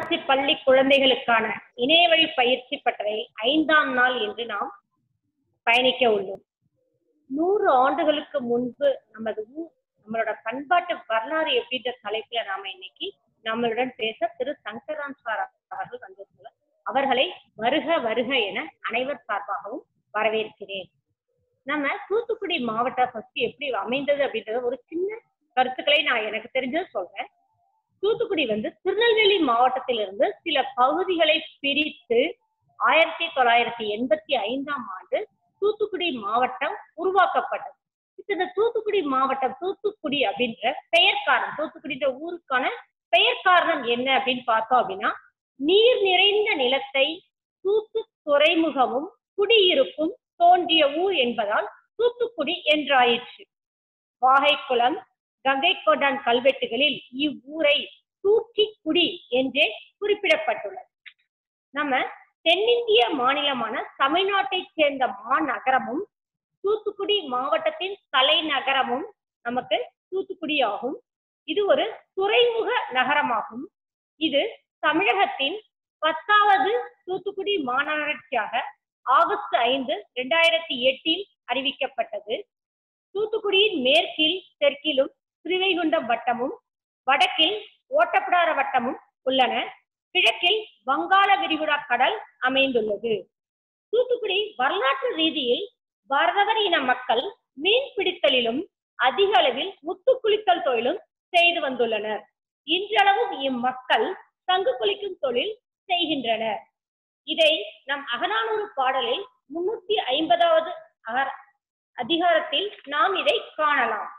அரசு பள்ளி குழந்தைகளுக்கான இணையவழி பயிற்சி பட்டறை ஐந்தாம் நாள் என்று நாம் பயணிக்க உள்ளோம் நூறு ஆண்டுகளுக்கு முன்பு நமது ஊர் நம்மளோட பண்பாட்டு வரலாறு எப்படின்ற தலைப்புல நாம இன்னைக்கு நம்மளுடன் பேச திரு சங்கராம் சார் அவர்கள் வந்திருக்கிறார் அவர்களை வருக வருக என அனைவர் சார்பாகவும் வரவேற்கிறேன் நம்ம தூத்துக்குடி மாவட்டம் ஃபர்ஸ்ட் எப்படி அமைந்தது அப்படின்றத ஒரு சின்ன கருத்துக்களை நான் எனக்கு தெரிஞ்சது சொல்றேன் தூத்துக்குடி வந்து திருநெல்வேலி மாவட்டத்திலிருந்து சில பகுதிகளை பிரித்து ஆயிரத்தி தொள்ளாயிரத்தி எண்பத்தி ஐந்தாம் ஆண்டு தூத்துக்குடி மாவட்டம் உருவாக்கப்பட்டது இப்ப இந்த தூத்துக்குடி மாவட்டம் தூத்துக்குடி அப்படின்ற பெயர் காரணம் தூத்துக்குடின்ற ஊருக்கான பெயர் காரணம் என்ன அப்படின்னு பார்த்தோம் அப்படின்னா நீர் நிறைந்த நிலத்தை தூத்து துறைமுகமும் குடியிருப்பும் தோன்றிய ஊர் என்பதால் தூத்துக்குடி என்றாயிற்று வாகைக்குளம் கங்கை கொண்டான் கல்வெட்டுகளில் இவ்வூரை தூக்கிக்குடி என்றே குறிப்பிடப்பட்டுள்ளது நம்ம தென்னிந்திய மாநிலமான தமிழ்நாட்டைச் சேர்ந்த மாநகரமும் தூத்துக்குடி மாவட்டத்தின் தலைநகரமும் நமக்கு தூத்துக்குடி ஆகும் இது ஒரு துறைமுக நகரமாகும் இது தமிழகத்தின் பத்தாவது தூத்துக்குடி மாநகராட்சியாக ஆகஸ்ட் ஐந்து இரண்டாயிரத்தி எட்டில் அறிவிக்கப்பட்டது தூத்துக்குடியின் மேற்கில் தெற்கிலும் ஸ்ரீவைகுண்டம் வட்டமும் வடக்கில் ஓட்டப்பிடார வட்டமும் உள்ளன கிழக்கில் வங்காள விரிகுடா கடல் அமைந்துள்ளது தூத்துக்குடி வரலாற்று ரீதியில் பரதவர் இன மக்கள் மீன் பிடித்தலிலும் அதிக அளவில் முத்து குளித்தல் தொழிலும் செய்து வந்துள்ளனர் இன்றளவும் இம்மக்கள் தங்கு குளிக்கும் தொழில் செய்கின்றனர் இதை நம் அகநானூறு பாடலில் முன்னூத்தி ஐம்பதாவது அதிகாரத்தில் நாம் இதை காணலாம்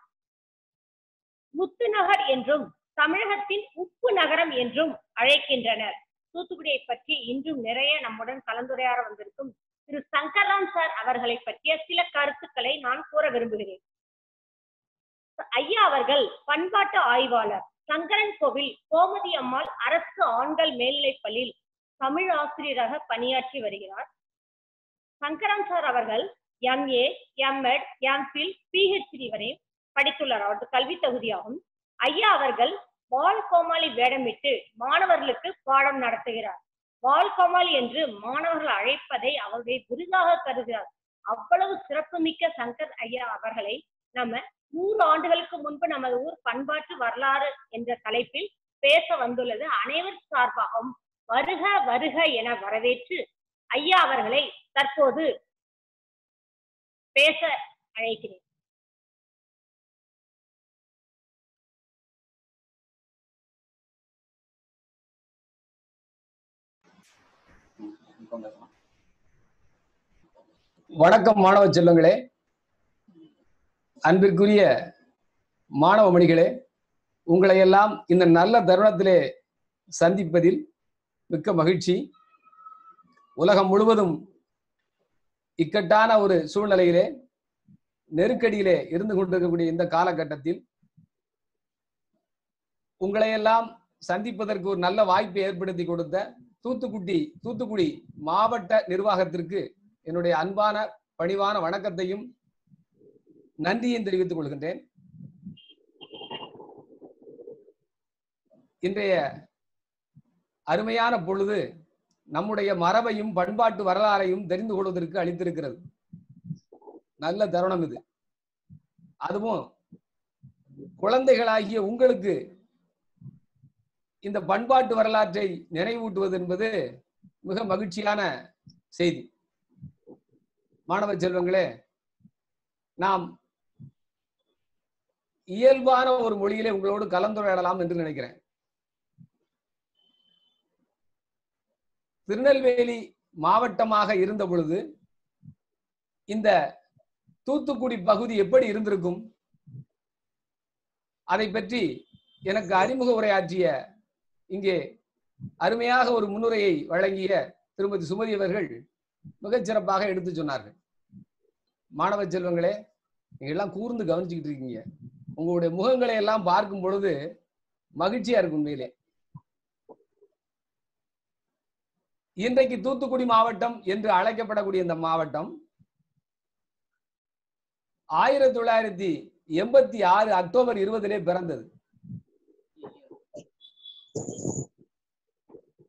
முத்து நகர் என்றும் தமிழகத்தின் உப்பு நகரம் என்றும் அழைக்கின்றனர் தூத்துக்குடியை பற்றி இன்றும் நிறைய நம்முடன் கலந்துரையாட வந்திருக்கும் திரு சங்கர்ராம் சார் அவர்களை பற்றிய சில கருத்துக்களை நான் கூற விரும்புகிறேன் ஐயா அவர்கள் பண்பாட்டு ஆய்வாளர் சங்கரன் கோவில் கோமதி அம்மாள் அரசு ஆண்கள் மேல்நிலைப் பள்ளியில் தமிழ் ஆசிரியராக பணியாற்றி வருகிறார் சங்கரம் சார் அவர்கள் எம்ஏ எம்எட் எம்ஃபில் பிஹெச்டி வரை படித்துள்ளார் அவரது கல்வி தகுதியாகும் ஐயா அவர்கள் வால் கோமாளி வேடமிட்டு மாணவர்களுக்கு பாடம் நடத்துகிறார் வால் கோமாளி என்று மாணவர்கள் அழைப்பதை அவருடைய விருதாக கருதுகிறார் அவ்வளவு சிறப்புமிக்க சங்கர் ஐயா அவர்களை நம்ம நூறு ஆண்டுகளுக்கு முன்பு நமது ஊர் பண்பாட்டு வரலாறு என்ற தலைப்பில் பேச வந்துள்ளது அனைவர் சார்பாகவும் வருக வருக என வரவேற்று ஐயா அவர்களை தற்போது பேச அழைக்கிறேன் வணக்கம் மாணவ செல்வங்களே அன்பிற்குரிய மாணவ மணிகளே உங்களை எல்லாம் இந்த நல்ல தருணத்திலே சந்திப்பதில் மிக்க மகிழ்ச்சி உலகம் முழுவதும் இக்கட்டான ஒரு சூழ்நிலையிலே நெருக்கடியிலே இருந்து கொண்டிருக்கக்கூடிய இந்த காலகட்டத்தில் உங்களையெல்லாம் சந்திப்பதற்கு ஒரு நல்ல வாய்ப்பை ஏற்படுத்தி கொடுத்த தூத்துக்குடி தூத்துக்குடி மாவட்ட நிர்வாகத்திற்கு என்னுடைய அன்பான பணிவான வணக்கத்தையும் நன்றியும் தெரிவித்துக் கொள்கின்றேன் இன்றைய அருமையான பொழுது நம்முடைய மரபையும் பண்பாட்டு வரலாறையும் தெரிந்து கொள்வதற்கு அளித்திருக்கிறது நல்ல தருணம் இது அதுவும் குழந்தைகளாகிய உங்களுக்கு இந்த பண்பாட்டு வரலாற்றை நினைவூட்டுவது என்பது மிக மகிழ்ச்சியான செய்தி மாணவ செல்வங்களே நாம் இயல்பான ஒரு மொழியிலே உங்களோடு கலந்துரையாடலாம் என்று நினைக்கிறேன் திருநெல்வேலி மாவட்டமாக இருந்த பொழுது இந்த தூத்துக்குடி பகுதி எப்படி இருந்திருக்கும் அதை பற்றி எனக்கு அறிமுக உரையாற்றிய இங்கே அருமையாக ஒரு முன்னுரையை வழங்கிய திருமதி சுமதி அவர்கள் மிகச் சிறப்பாக எடுத்து சொன்னார்கள் மாணவ செல்வங்களே நீங்க எல்லாம் கூர்ந்து கவனிச்சுக்கிட்டு இருக்கீங்க உங்களுடைய முகங்களை எல்லாம் பார்க்கும் பொழுது மகிழ்ச்சியா இருக்கும் உண்மையிலே இன்றைக்கு தூத்துக்குடி மாவட்டம் என்று அழைக்கப்படக்கூடிய இந்த மாவட்டம் ஆயிரத்தி தொள்ளாயிரத்தி எண்பத்தி ஆறு அக்டோபர் இருபதிலே பிறந்தது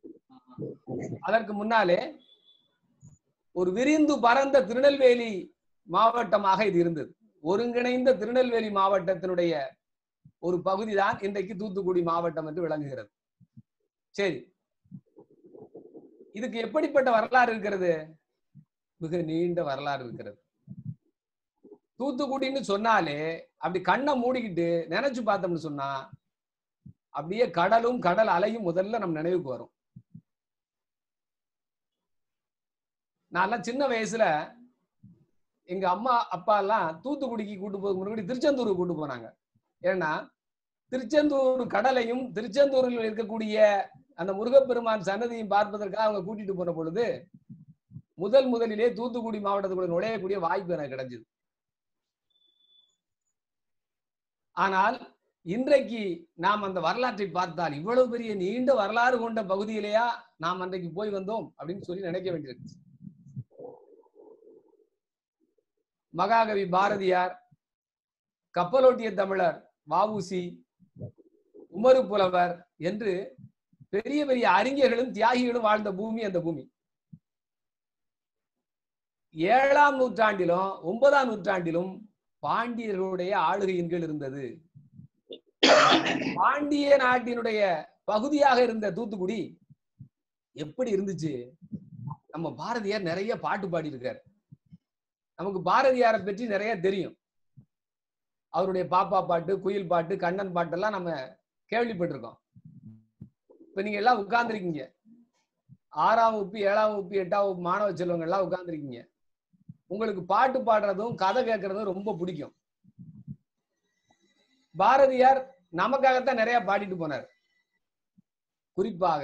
அதற்கு முன்னாலே ஒரு விரிந்து பரந்த திருநெல்வேலி மாவட்டமாக இது இருந்தது ஒருங்கிணைந்த திருநெல்வேலி மாவட்டத்தினுடைய ஒரு பகுதி தான் இன்றைக்கு தூத்துக்குடி மாவட்டம் என்று விளங்குகிறது சரி இதுக்கு எப்படிப்பட்ட வரலாறு இருக்கிறது மிக நீண்ட வரலாறு இருக்கிறது தூத்துக்குடின்னு சொன்னாலே அப்படி கண்ணை மூடிக்கிட்டு நினைச்சு பார்த்தோம்னு சொன்னா அப்படியே கடலும் கடல் அலையும் முதல்ல நம்ம நினைவுக்கு வரும் நான் சின்ன வயசுல எங்க அம்மா அப்பா எல்லாம் தூத்துக்குடிக்கு கூட்டு போக முன்னாடி திருச்செந்தூருக்கு கூட்டு போனாங்க ஏன்னா திருச்செந்தூர் கடலையும் திருச்செந்தூரில் இருக்கக்கூடிய அந்த முருகப்பெருமான் சன்னதியும் பார்ப்பதற்காக அவங்க கூட்டிட்டு போன பொழுது முதல் முதலிலே தூத்துக்குடி மாவட்டத்துக்குள்ள நுழையக்கூடிய வாய்ப்பு எனக்கு கிடைச்சது ஆனால் இன்றைக்கு நாம் அந்த வரலாற்றை பார்த்தால் இவ்வளவு பெரிய நீண்ட வரலாறு கொண்ட பகுதியிலேயா நாம் அன்றைக்கு போய் வந்தோம் அப்படின்னு சொல்லி நினைக்க வேண்டியிருக்கு மகாகவி பாரதியார் கப்பலோட்டிய தமிழர் வஉசி உமரு புலவர் என்று பெரிய பெரிய அறிஞர்களும் தியாகிகளும் வாழ்ந்த பூமி அந்த பூமி ஏழாம் நூற்றாண்டிலும் ஒன்பதாம் நூற்றாண்டிலும் பாண்டியர்களுடைய ஆளுகையின் கீழ் இருந்தது பாண்டிய நாட்டினுடைய பகுதியாக இருந்த தூத்துக்குடி எப்படி இருந்துச்சு நம்ம பாரதியார் நிறைய பாட்டு பாடி இருக்காரு நமக்கு பாரதியாரை பற்றி நிறைய தெரியும் அவருடைய பாப்பா பாட்டு குயில் பாட்டு கண்ணன் பாட்டெல்லாம் நம்ம கேள்விப்பட்டிருக்கோம் இப்ப நீங்க எல்லாம் உட்கார்ந்துருக்கீங்க ஆறாம் வகுப்பு ஏழாம் வகுப்பு எட்டாம் வகுப்பு மாணவ செல்வங்கள் எல்லாம் உட்கார்ந்துருக்கீங்க உங்களுக்கு பாட்டு பாடுறதும் கதை கேட்கறதும் ரொம்ப பிடிக்கும் பாரதியார் நமக்காகத்தான் நிறைய பாடிட்டு போனார் குறிப்பாக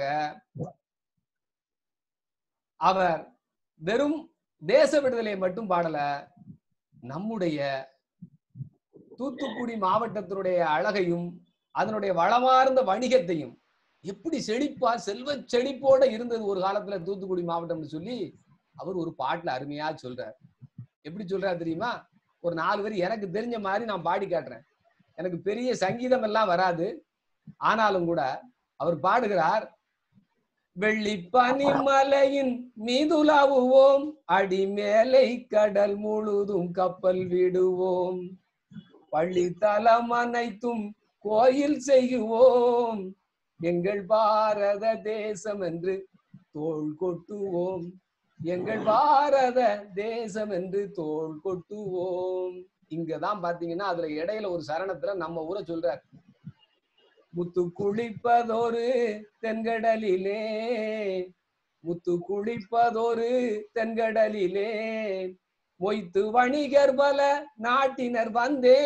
அவர் வெறும் தேச விடுதலையை மட்டும் பாடல நம்முடைய தூத்துக்குடி மாவட்டத்தினுடைய அழகையும் அதனுடைய வளமார்ந்த வணிகத்தையும் எப்படி செழிப்பா செல்வ செழிப்போட இருந்தது ஒரு காலத்துல தூத்துக்குடி மாவட்டம்னு சொல்லி அவர் ஒரு பாட்டுல அருமையா சொல்றார் எப்படி சொல்றாரு தெரியுமா ஒரு நாலு வரி எனக்கு தெரிஞ்ச மாதிரி நான் பாடி காட்டுறேன் எனக்கு பெரிய சங்கீதம் எல்லாம் வராது ஆனாலும் கூட அவர் பாடுகிறார் வெள்ளி பனிமலையின் மீதுலாவுவோம் அடி மேலை கடல் முழுதும் கப்பல் விடுவோம் பள்ளி தலம் அனைத்தும் கோயில் செய்குவோம் எங்கள் பாரத தேசம் என்று தோள் கொட்டுவோம் எங்கள் பாரத தேசம் என்று தோள் கொட்டுவோம் இங்கதான் பாத்தீங்கன்னா அதுல இடையில ஒரு சரணத்துல நம்ம ஊரை சொல்றார் முத்து குளிப்பதொரு தென்கடலிலே முத்து குளிப்பதொரு தென்கடலிலே மொய்த்து வணிகர் பல நாட்டினர் வந்தே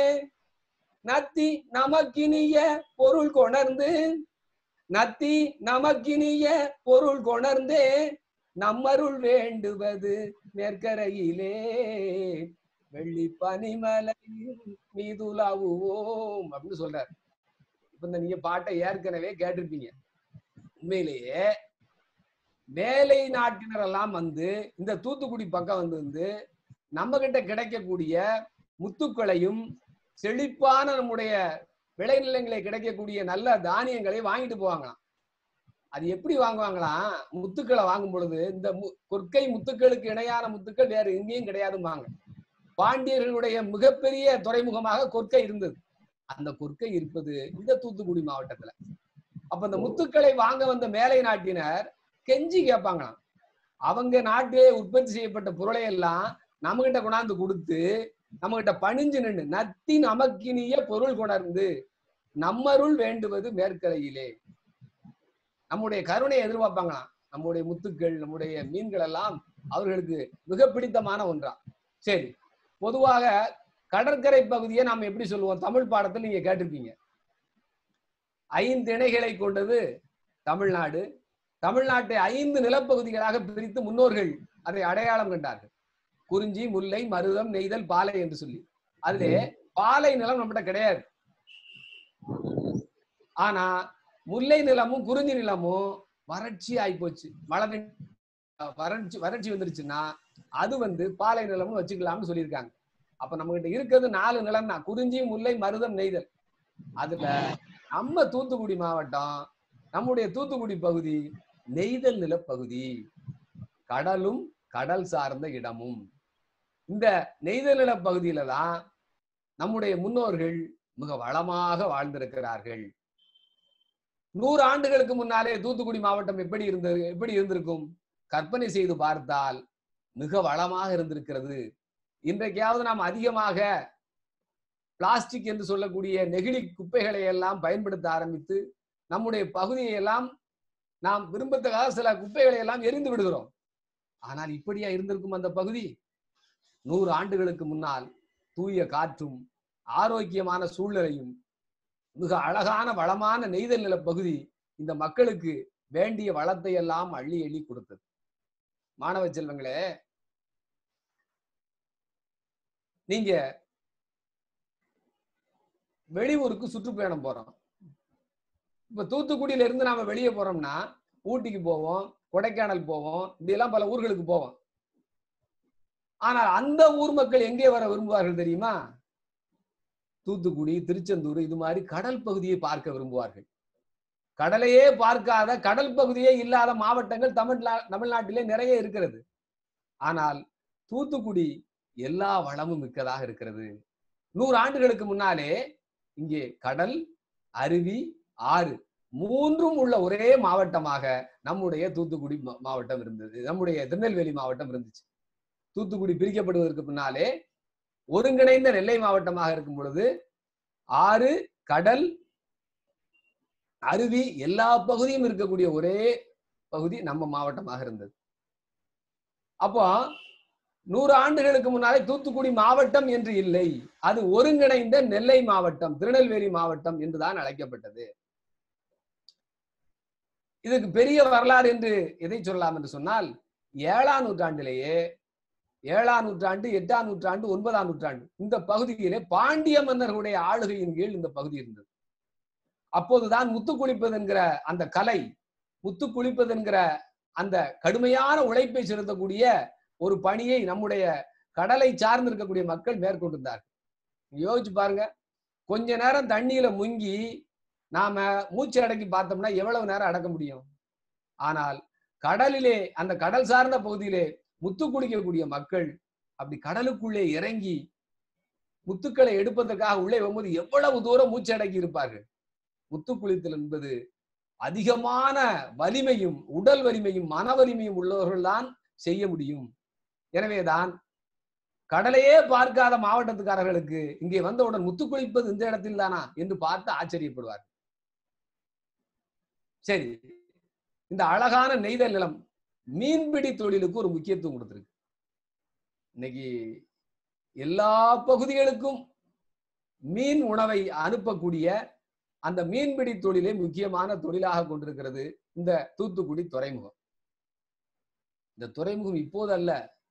நத்தி நமக்கினிய பொருள் கொணர்ந்து நத்தி நமக்கினிய பொருள் கொணர்ந்தே நம்மருள் வேண்டுவது மேற்கரையிலே வெள்ளி பனிமலையும் மீதுலாவுவோம் அப்படின்னு சொல்றார் இப்ப இந்த நீங்க பாட்டை ஏற்கனவே கேட்டிருப்பீங்க உண்மையிலேயே மேலை நாட்டினர் எல்லாம் வந்து இந்த தூத்துக்குடி பக்கம் வந்து வந்து நம்ம கிட்ட கிடைக்கக்கூடிய முத்துக்களையும் செழிப்பான நம்முடைய விளைநிலங்களை கிடைக்கக்கூடிய நல்ல தானியங்களை வாங்கிட்டு போவாங்களாம் அது எப்படி வாங்குவாங்களாம் முத்துக்களை வாங்கும் பொழுது இந்த மு- கொற்கை முத்துக்களுக்கு இணையான முத்துக்கள் வேற எங்கேயும் கிடையாதும்பாங்க பாண்டியர்களுடைய மிகப்பெரிய துறைமுகமாக கொற்கை இருந்தது அந்த கொற்கை இருப்பது இந்த தூத்துக்குடி மாவட்டத்துல அப்ப இந்த முத்துக்களை வாங்க வந்த மேலை நாட்டினர் கெஞ்சி கேட்பாங்களாம் அவங்க நாட்டிலே உற்பத்தி செய்யப்பட்ட பொருளை எல்லாம் நம்ம கிட்ட கொண்டாந்து கொடுத்து நம்ம கிட்ட பணிஞ்சு நின்று நத்தி நமக்கினிய பொருள் கொணர்ந்து நம்மருள் வேண்டுவது மேற்கரையிலே நம்முடைய கருணையை எதிர்பார்ப்பாங்களாம் நம்முடைய முத்துக்கள் நம்முடைய மீன்கள் எல்லாம் அவர்களுக்கு மிக பிடித்தமான ஒன்றா சரி பொதுவாக கடற்கரை பகுதியை நாம் எப்படி சொல்லுவோம் தமிழ் பாடத்தில் நீங்க கேட்டிருப்பீங்க ஐந்து இணைகளை கொண்டது தமிழ்நாடு தமிழ்நாட்டை ஐந்து நிலப்பகுதிகளாக பிரித்து முன்னோர்கள் அதை அடையாளம் கண்டார்கள் குறிஞ்சி முல்லை மருதம் நெய்தல் பாலை என்று சொல்லி அதிலே பாலை நிலம் நம்மகிட்ட கிடையாது ஆனா முல்லை நிலமும் குறிஞ்சி நிலமும் வறட்சி ஆயிப்போச்சு மழை பெஞ்சு வறட்சி வறட்சி வந்துருச்சுன்னா அது வந்து பாலை நிலம்னு வச்சுக்கலாம்னு சொல்லியிருக்காங்க அப்ப நம்ம கிட்ட இருக்கிறது நாலு நிலம் தான் குறிஞ்சி முல்லை மருதம் நெய்தல் அதுல நம்ம தூத்துக்குடி மாவட்டம் நம்முடைய தூத்துக்குடி பகுதி நெய்தல் நிலப்பகுதி கடலும் கடல் சார்ந்த இடமும் இந்த நெய்தல் நிலப்பகுதியில தான் நம்முடைய முன்னோர்கள் மிக வளமாக வாழ்ந்திருக்கிறார்கள் நூறு ஆண்டுகளுக்கு முன்னாலே தூத்துக்குடி மாவட்டம் எப்படி இருந்தது எப்படி இருந்திருக்கும் கற்பனை செய்து பார்த்தால் மிக வளமாக இருந்திருக்கிறது இன்றைக்காவது நாம் அதிகமாக பிளாஸ்டிக் என்று சொல்லக்கூடிய நெகிழி குப்பைகளை எல்லாம் பயன்படுத்த ஆரம்பித்து நம்முடைய பகுதியை எல்லாம் நாம் விரும்பத்தகாத சில குப்பைகளை எல்லாம் எரிந்து விடுகிறோம் ஆனால் இப்படியா இருந்திருக்கும் அந்த பகுதி நூறு ஆண்டுகளுக்கு முன்னால் தூய காற்றும் ஆரோக்கியமான சூழ்நிலையும் மிக அழகான வளமான நெய்தல் நில பகுதி இந்த மக்களுக்கு வேண்டிய வளத்தை எல்லாம் அள்ளி அள்ளி கொடுத்தது மாணவ செல்வங்களே நீங்க வெளியூருக்கு சுற்றுப்பயணம் போறோம் இப்ப தூத்துக்குடியில இருந்து நாம வெளியே போறோம்னா ஊட்டிக்கு போவோம் கொடைக்கானல் போவோம் இப்படி எல்லாம் பல ஊர்களுக்கு போவோம் ஆனால் அந்த ஊர் மக்கள் எங்கே வர விரும்புவார்கள் தெரியுமா தூத்துக்குடி திருச்செந்தூர் இது மாதிரி கடல் பகுதியை பார்க்க விரும்புவார்கள் கடலையே பார்க்காத கடல் பகுதியே இல்லாத மாவட்டங்கள் தமிழ்நா தமிழ்நாட்டிலே நிறைய இருக்கிறது ஆனால் தூத்துக்குடி எல்லா வளமும் மிக்கதாக இருக்கிறது நூறு ஆண்டுகளுக்கு முன்னாலே இங்கே கடல் அருவி ஆறு மூன்றும் உள்ள ஒரே மாவட்டமாக நம்முடைய தூத்துக்குடி மா- மாவட்டம் இருந்தது நம்முடைய திருநெல்வேலி மாவட்டம் இருந்துச்சு தூத்துக்குடி பிரிக்கப்படுவதற்கு பின்னாலே ஒருங்கிணைந்த நெல்லை மாவட்டமாக இருக்கும் பொழுது ஆறு கடல் அருவி எல்லா பகுதியும் இருக்கக்கூடிய ஒரே பகுதி நம்ம மாவட்டமாக இருந்தது அப்போ நூறு ஆண்டுகளுக்கு முன்னாலே தூத்துக்குடி மாவட்டம் என்று இல்லை அது ஒருங்கிணைந்த நெல்லை மாவட்டம் திருநெல்வேலி மாவட்டம் என்றுதான் அழைக்கப்பட்டது இதுக்கு பெரிய வரலாறு என்று எதை சொல்லலாம் என்று சொன்னால் ஏழாம் நூற்றாண்டிலேயே ஏழாம் நூற்றாண்டு எட்டாம் நூற்றாண்டு ஒன்பதாம் நூற்றாண்டு இந்த பகுதியிலே பாண்டிய மன்னர்களுடைய ஆளுகையின் கீழ் இந்த பகுதி இருந்தது அப்போதுதான் முத்து குளிப்பது என்கிற அந்த கலை முத்து குளிப்பது என்கிற அந்த கடுமையான உழைப்பை செலுத்தக்கூடிய ஒரு பணியை நம்முடைய கடலை சார்ந்து இருக்கக்கூடிய மக்கள் மேற்கொண்டிருந்தார்கள் யோசிச்சு பாருங்க கொஞ்ச நேரம் தண்ணியில முங்கி நாம மூச்சு அடக்கி பார்த்தோம்னா எவ்வளவு நேரம் அடக்க முடியும் ஆனால் கடலிலே அந்த கடல் சார்ந்த பகுதியிலே முத்து குளிக்கக்கூடிய மக்கள் அப்படி கடலுக்குள்ளே இறங்கி முத்துக்களை எடுப்பதற்காக உள்ளே வரும்போது எவ்வளவு தூரம் மூச்சு அடக்கி இருப்பார்கள் முத்து குளித்தல் என்பது அதிகமான வலிமையும் உடல் வலிமையும் மன வலிமையும் உள்ளவர்கள் தான் செய்ய முடியும் எனவேதான் கடலையே பார்க்காத மாவட்டத்துக்காரர்களுக்கு இங்கே வந்தவுடன் முத்து குளிப்பது இந்த இடத்தில் தானா என்று பார்த்து ஆச்சரியப்படுவார் சரி இந்த அழகான நெய்தல் நிலம் மீன்பிடி தொழிலுக்கு ஒரு முக்கியத்துவம் கொடுத்திருக்கு இன்னைக்கு எல்லா பகுதிகளுக்கும் மீன் உணவை அனுப்பக்கூடிய அந்த மீன்பிடி தொழிலை முக்கியமான தொழிலாக கொண்டிருக்கிறது இந்த தூத்துக்குடி துறைமுகம் இந்த துறைமுகம் இப்போதல்ல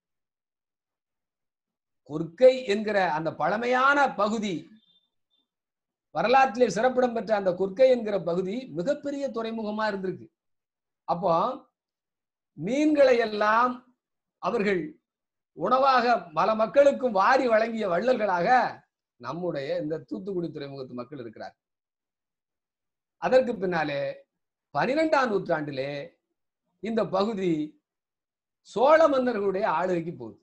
கொற்கை என்கிற அந்த பழமையான பகுதி வரலாற்றிலே சிறப்பிடம் பெற்ற அந்த கொற்கை என்கிற பகுதி மிகப்பெரிய துறைமுகமா இருந்திருக்கு அப்போ மீன்களை எல்லாம் அவர்கள் உணவாக பல மக்களுக்கும் வாரி வழங்கிய வள்ளல்களாக நம்முடைய இந்த தூத்துக்குடி துறைமுகத்து மக்கள் இருக்கிறார் அதற்கு பின்னாலே பனிரெண்டாம் நூற்றாண்டிலே இந்த பகுதி சோழ மன்னர்களுடைய ஆளுகைக்கு போகுது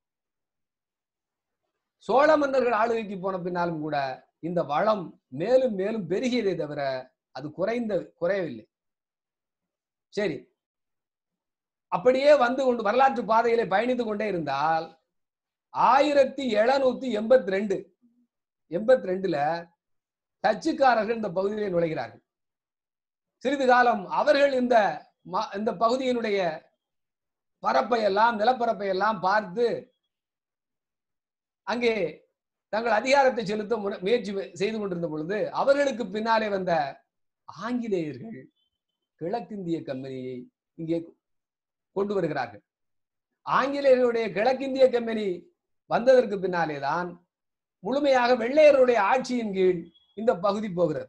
சோழ மன்னர்கள் ஆளுகைக்கு போன பின்னாலும் கூட இந்த வளம் மேலும் மேலும் பெருகியதே தவிர அது குறைந்த குறையவில்லை சரி அப்படியே வந்து கொண்டு வரலாற்று பாதையிலே பயணித்துக் கொண்டே இருந்தால் ஆயிரத்தி எழுநூத்தி எண்பத்தி ரெண்டு எண்பத்தி ரெண்டுல டச்சுக்காரர்கள் இந்த பகுதியிலே நுழைகிறார்கள் சிறிது காலம் அவர்கள் இந்த ம- இந்த பகுதியினுடைய பரப்பை எல்லாம் நிலப்பரப்பை எல்லாம் பார்த்து அங்கே தங்கள் அதிகாரத்தை செலுத்த முன- முயற்சி செய்து கொண்டிருந்த பொழுது அவர்களுக்கு பின்னாலே வந்த ஆங்கிலேயர்கள் கிழக்கிந்திய கம்பெனியை இங்கே கொண்டு வருகிறார்கள் ஆங்கிலேயர்களுடைய கிழக்கிந்திய கம்பெனி வந்ததற்கு பின்னாலே தான் முழுமையாக வெள்ளையருடைய ஆட்சியின் கீழ் இந்த பகுதி போகிறது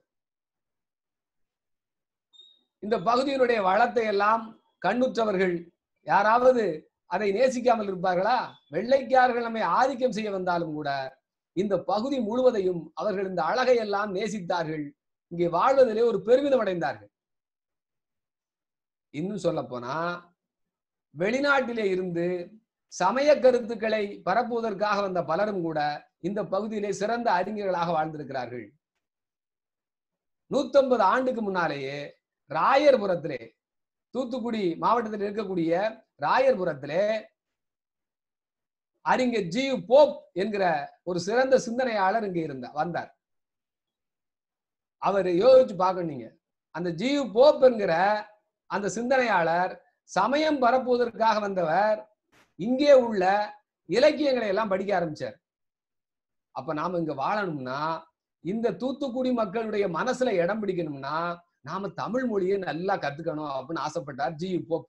இந்த பகுதியினுடைய வளத்தை எல்லாம் கண்ணுற்றவர்கள் யாராவது அதை நேசிக்காமல் இருப்பார்களா வெள்ளைக்காரர்கள் நம்மை ஆதிக்கம் செய்ய வந்தாலும் கூட இந்த பகுதி முழுவதையும் அவர்கள் இந்த அழகை எல்லாம் நேசித்தார்கள் இங்கே வாழ்வதிலே ஒரு பெருமிதம் அடைந்தார்கள் இன்னும் சொல்ல போனா வெளிநாட்டிலே இருந்து சமய கருத்துக்களை பரப்புவதற்காக வந்த பலரும் கூட இந்த பகுதியிலே சிறந்த அறிஞர்களாக வாழ்ந்திருக்கிறார்கள் நூத்தம்பது ஆண்டுக்கு முன்னாலேயே ராயர்புரத்திலே தூத்துக்குடி மாவட்டத்தில் இருக்கக்கூடிய ராயர்புரத்திலே அறிஞர் ஜி போப் என்கிற ஒரு சிறந்த சிந்தனையாளர் இங்க இருந்தார் வந்தார் அவர் யோசிச்சு பார்க்கணும் நீங்க அந்த ஜி போப் என்கிற அந்த சிந்தனையாளர் சமயம் பரப்புவதற்காக வந்தவர் இங்கே உள்ள இலக்கியங்களை எல்லாம் படிக்க ஆரம்பிச்சார் அப்ப நாம இங்க வாழணும்னா இந்த தூத்துக்குடி மக்களுடைய மனசுல இடம் பிடிக்கணும்னா நாம தமிழ் மொழியை நல்லா கத்துக்கணும் அப்படின்னு ஆசைப்பட்டார் ஜி போப்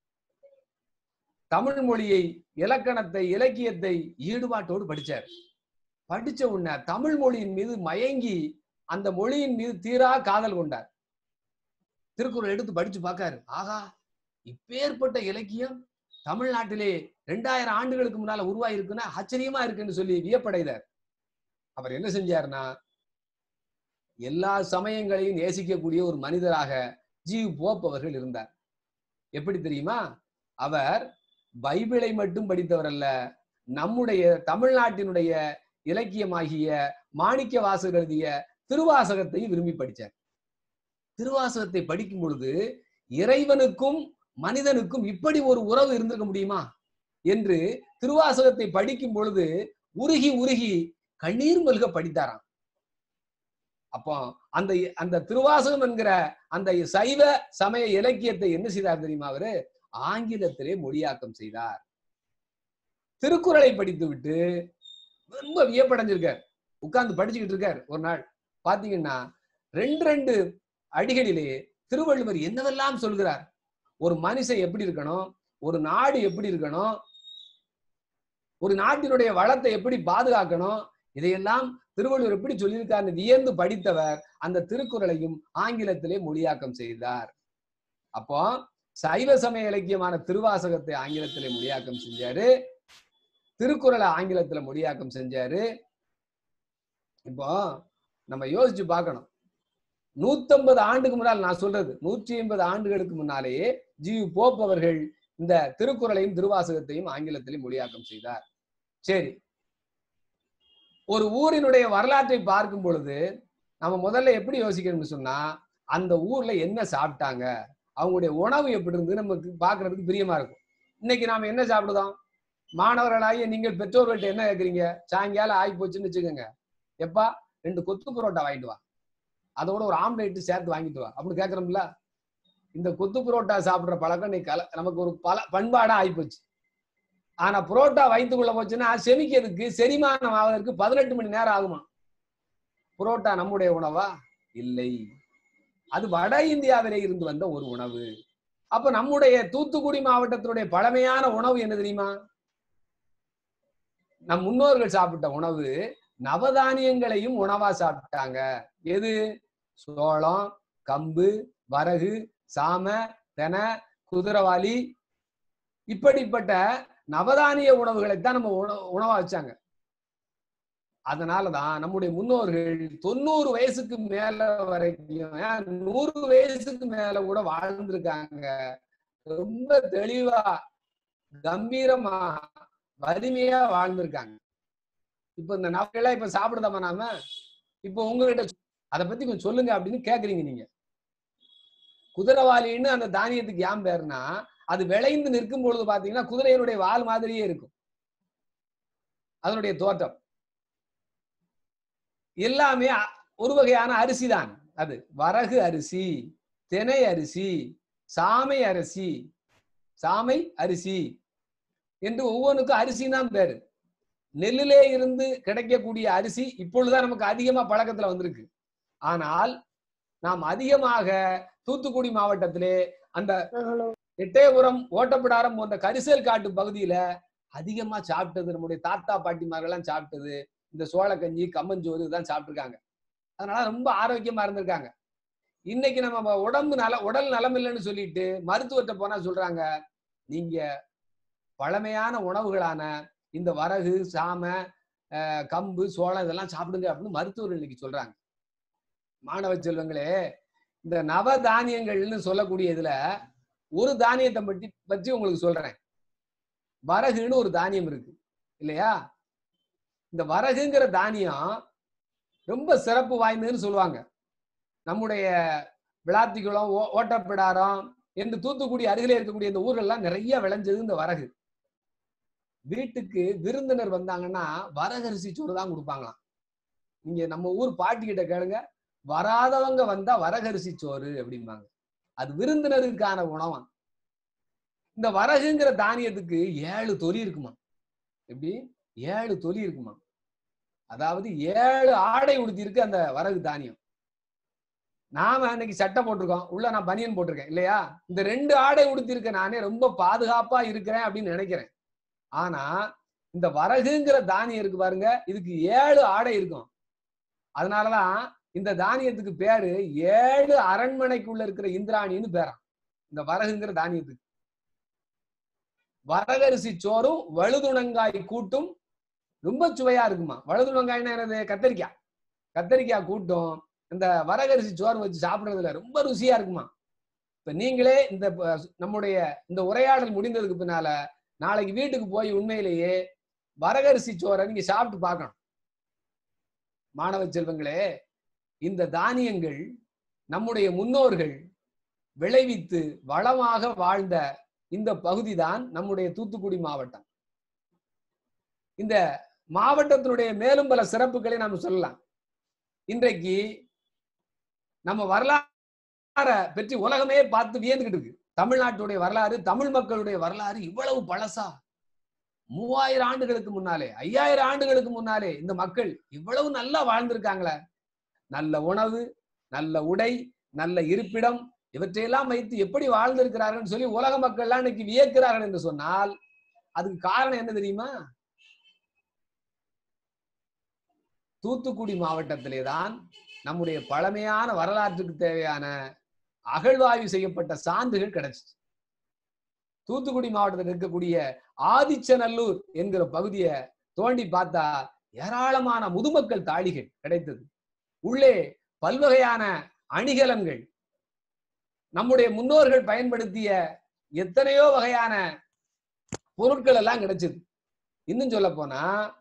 தமிழ் மொழியை இலக்கணத்தை இலக்கியத்தை ஈடுபாட்டோடு படிச்சார் படிச்ச உடனே தமிழ் மொழியின் மீது மயங்கி அந்த மொழியின் மீது தீரா காதல் கொண்டார் திருக்குறள் எடுத்து படிச்சு பார்க்காரு ஆகா இப்பேற்பட்ட இலக்கியம் தமிழ்நாட்டிலே ரெண்டாயிரம் ஆண்டுகளுக்கு முன்னால உருவாகி இருக்குன்னா ஆச்சரியமா இருக்குன்னு சொல்லி வியப்படைதார் அவர் என்ன செஞ்சாருன்னா எல்லா சமயங்களையும் நேசிக்கக்கூடிய ஒரு மனிதராக ஜி போப் அவர்கள் இருந்தார் எப்படி தெரியுமா அவர் பைபிளை மட்டும் படித்தவர் அல்ல நம்முடைய தமிழ்நாட்டினுடைய இலக்கியமாகிய மாணிக்க வாசகர் எழுதிய திருவாசகத்தையும் விரும்பி படிச்சார் திருவாசகத்தை படிக்கும் பொழுது இறைவனுக்கும் மனிதனுக்கும் இப்படி ஒரு உறவு இருந்திருக்க முடியுமா என்று திருவாசகத்தை படிக்கும் பொழுது உருகி உருகி கண்ணீர் மல்க படித்தாராம் அப்போ அந்த அந்த திருவாசகம் என்கிற அந்த சைவ சமய இலக்கியத்தை என்ன செய்தார் தெரியுமா அவரு ஆங்கிலத்திலே மொழியாக்கம் செய்தார் திருக்குறளை படித்து விட்டு ரொம்ப வியப்படைஞ்சிருக்கார் உட்கார்ந்து படிச்சுக்கிட்டு இருக்கார் ஒரு நாள் பாத்தீங்கன்னா ரெண்டு ரெண்டு அடிகளிலே திருவள்ளுவர் என்னவெல்லாம் சொல்கிறார் ஒரு மனுஷன் எப்படி இருக்கணும் ஒரு நாடு எப்படி இருக்கணும் ஒரு நாட்டினுடைய வளத்தை எப்படி பாதுகாக்கணும் இதையெல்லாம் திருவள்ளுவர் எப்படி சொல்லியிருக்காருன்னு வியந்து படித்தவர் அந்த திருக்குறளையும் ஆங்கிலத்திலே மொழியாக்கம் செய்தார் அப்போ சைவ சமய இலக்கியமான திருவாசகத்தை ஆங்கிலத்திலே மொழியாக்கம் செஞ்சாரு திருக்குறளை ஆங்கிலத்துல மொழியாக்கம் செஞ்சாரு இப்போ நம்ம யோசிச்சு பார்க்கணும் நூத்தம்பது ஆண்டுக்கு முன்னால் நான் சொல்றது நூற்றி ஐம்பது ஆண்டுகளுக்கு முன்னாலேயே ஜி போப் அவர்கள் இந்த திருக்குறளையும் திருவாசகத்தையும் ஆங்கிலத்திலே மொழியாக்கம் செய்தார் சரி ஒரு ஊரினுடைய வரலாற்றை பார்க்கும் பொழுது நம்ம முதல்ல எப்படி யோசிக்கணும்னு சொன்னா அந்த ஊர்ல என்ன சாப்பிட்டாங்க அவங்களுடைய உணவு எப்படி இருந்து நமக்கு பாக்குறதுக்கு பிரியமா இருக்கும் இன்னைக்கு நாம என்ன சாப்பிடுதோம் மாணவர்களாகிய நீங்கள் பெற்றோர்கள்ட்ட என்ன கேட்குறீங்க சாயங்காலம் ஆகி போச்சுன்னு வச்சுக்கோங்க எப்பா ரெண்டு கொத்து புரோட்டா வாங்கிட்டு வா அதோட ஒரு ஆம்லேட் சேர்த்து வாங்கிட்டு வா அப்படின்னு கேட்கறோம்ல இந்த கொத்து புரோட்டா சாப்பிடுற பழக்கம் நீ கல நமக்கு ஒரு பல பண்பாடா ஆயிப்போச்சு ஆனா புரோட்டா வயிற்றுக்குள்ள போச்சுன்னா செமிக்கிறதுக்கு செரிமானம் ஆவதற்கு பதினெட்டு மணி நேரம் ஆகுமா புரோட்டா நம்முடைய உணவா இல்லை அது வட இந்தியாவிலே இருந்து வந்த ஒரு உணவு அப்ப நம்முடைய தூத்துக்குடி மாவட்டத்தினுடைய பழமையான உணவு என்ன தெரியுமா நம் முன்னோர்கள் சாப்பிட்ட உணவு நவதானியங்களையும் உணவா சாப்பிட்டாங்க எது சோளம் கம்பு வரகு சாம தென குதிரவாளி இப்படிப்பட்ட நவதானிய உணவுகளைத்தான் நம்ம உண உணவா வச்சாங்க அதனாலதான் நம்முடைய முன்னோர்கள் தொண்ணூறு வயசுக்கு மேல வரைக்கும் ஏன் நூறு வயசுக்கு மேல கூட வாழ்ந்திருக்காங்க ரொம்ப தெளிவா கம்பீரமா வலிமையா வாழ்ந்திருக்காங்க இப்ப இந்த நவெல்லாம் இப்ப சாப்பிடுதாமா நாம இப்ப உங்ககிட்ட அதை பத்தி கொஞ்சம் சொல்லுங்க அப்படின்னு கேக்குறீங்க நீங்க குதிரவாளின்னு அந்த தானியத்துக்கு ஏன் பேருனா அது விளைந்து நிற்கும் பொழுது பாத்தீங்கன்னா குதிரையினுடைய வால் மாதிரியே இருக்கும் அதனுடைய தோற்றம் எல்லாமே அ- ஒரு வகையான அரிசி தான் அது வரகு அரிசி தினை அரிசி சாமை அரிசி சாமை அரிசி என்று ஒவ்வொன்றுக்கும் அரிசி தான் பேரு நெல்லிலே இருந்து கிடைக்கக்கூடிய அரிசி இப்பொழுதுதான் நமக்கு அதிகமா பழக்கத்துல வந்திருக்கு ஆனால் நாம் அதிகமாக தூத்துக்குடி மாவட்டத்திலே அந்த எட்டயபுரம் ஓட்டப்பிடாரம் போன்ற கரிசல் காட்டு பகுதியில அதிகமா சாப்பிட்டது நம்முடைய தாத்தா பாட்டிமார்கள்லாம் சாப்பிட்டது இந்த சோளக்கஞ்சி கம்மஞ்சோறு இதெல்லாம் சாப்பிட்டுருக்காங்க அதனால ரொம்ப ஆரோக்கியமா இருந்திருக்காங்க இன்னைக்கு நம்ம உடம்பு நல உடல் நலம் இல்லைன்னு சொல்லிட்டு மருத்துவர்கிட்ட போனா சொல்றாங்க நீங்க பழமையான உணவுகளான இந்த வரகு சாம அஹ், கம்பு சோளம் இதெல்லாம் சாப்பிடுங்க அப்படின்னு மருத்துவர்கள் இன்னைக்கு சொல்றாங்க மாணவ செல்வங்களே இந்த நவதானியங்கள்னு சொல்லக்கூடிய இதுல ஒரு தானியத்தை பற்றி பற்றி உங்களுக்கு சொல்றேன் வரகுன்னு ஒரு தானியம் இருக்கு இல்லையா இந்த வரகுங்கிற தானியம் ரொம்ப சிறப்பு வாய்ந்ததுன்னு சொல்லுவாங்க நம்முடைய விளாத்திக்குளம் ஓ- ஓட்டப்பிடாரம் என்று தூத்துக்குடி அருகிலே இருக்கக்கூடிய இந்த ஊர்கள்லாம் நிறைய விளைஞ்சது இந்த வரகு வீட்டுக்கு விருந்தினர் வந்தாங்கன்னா வரகரிசி சோறு தான் கொடுப்பாங்களாம் நீங்க நம்ம ஊர் பாட்டி கிட்ட கேளுங்க வராதவங்க வந்தா வரகரிசி சோறு அப்படிம்பாங்க அது விருந்தினருக்கான உணவா இந்த வரகுங்கிற தானியத்துக்கு ஏழு தொலி இருக்குமா எப்படி ஏழு தொலி இருக்குமா அதாவது ஏழு ஆடை உடுத்தி இருக்கு அந்த வரகு தானியம் நாம அன்னைக்கு சட்டை போட்டிருக்கோம் உள்ள நான் பனியன் போட்டிருக்கேன் இல்லையா இந்த ரெண்டு ஆடை உடுத்தி இருக்க நானே ரொம்ப பாதுகாப்பா இருக்கிறேன் அப்படின்னு நினைக்கிறேன் ஆனா இந்த வரகுங்கிற தானியம் இருக்கு பாருங்க இதுக்கு ஏழு ஆடை இருக்கும் அதனாலதான் இந்த தானியத்துக்கு பேரு ஏழு அரண்மனைக்குள்ள இருக்கிற இந்திராணின்னு பேராம் இந்த வரகுங்கிற தானியத்துக்கு வரகரிசி சோறும் வழுதுணங்காய் கூட்டும் ரொம்ப சுவையா இருக்குமா வழுதுணங்காய்னா என்னது கத்தரிக்காய் கத்தரிக்காய் கூட்டும் இந்த வரகரிசி சோறு வச்சு சாப்பிடுறதுல ரொம்ப ருசியா இருக்குமா இப்ப நீங்களே இந்த ப- நம்முடைய இந்த உரையாடல் முடிந்ததுக்கு பின்னால நாளைக்கு வீட்டுக்கு போய் உண்மையிலேயே வரகரிசி சோறை நீங்க சாப்பிட்டு பார்க்கணும் மாணவ செல்வங்களே இந்த தானியங்கள் நம்முடைய முன்னோர்கள் விளைவித்து வளமாக வாழ்ந்த இந்த பகுதிதான் நம்முடைய தூத்துக்குடி மாவட்டம் இந்த மாவட்டத்தினுடைய மேலும் பல சிறப்புகளை நாம் சொல்லலாம் இன்றைக்கு நம்ம வரலாற பற்றி உலகமே பார்த்து வியந்துகிட்டு இருக்கு தமிழ்நாட்டுடைய வரலாறு தமிழ் மக்களுடைய வரலாறு இவ்வளவு பழசா மூவாயிரம் ஆண்டுகளுக்கு முன்னாலே ஐயாயிரம் ஆண்டுகளுக்கு முன்னாலே இந்த மக்கள் இவ்வளவு நல்லா வாழ்ந்திருக்காங்களே நல்ல உணவு நல்ல உடை நல்ல இருப்பிடம் இவற்றையெல்லாம் வைத்து எப்படி வாழ்ந்திருக்கிறார்கள் சொல்லி உலக மக்கள்லாம் இன்னைக்கு வியக்கிறார்கள் என்று சொன்னால் அதுக்கு காரணம் என்ன தெரியுமா தூத்துக்குடி மாவட்டத்திலே தான் நம்முடைய பழமையான வரலாற்றுக்கு தேவையான அகழ்வாய்வு செய்யப்பட்ட சான்றுகள் கிடைச்சிச்சு தூத்துக்குடி மாவட்டத்தில் இருக்கக்கூடிய ஆதிச்சநல்லூர் என்கிற பகுதியை தோண்டி பார்த்தா ஏராளமான முதுமக்கள் தாழிகள் கிடைத்தது உள்ளே பல்வகையான அணிகலன்கள் நம்முடைய முன்னோர்கள் பயன்படுத்திய எத்தனையோ வகையான பொருட்கள் எல்லாம் கிடைச்சது இன்னும் சொல்ல போனா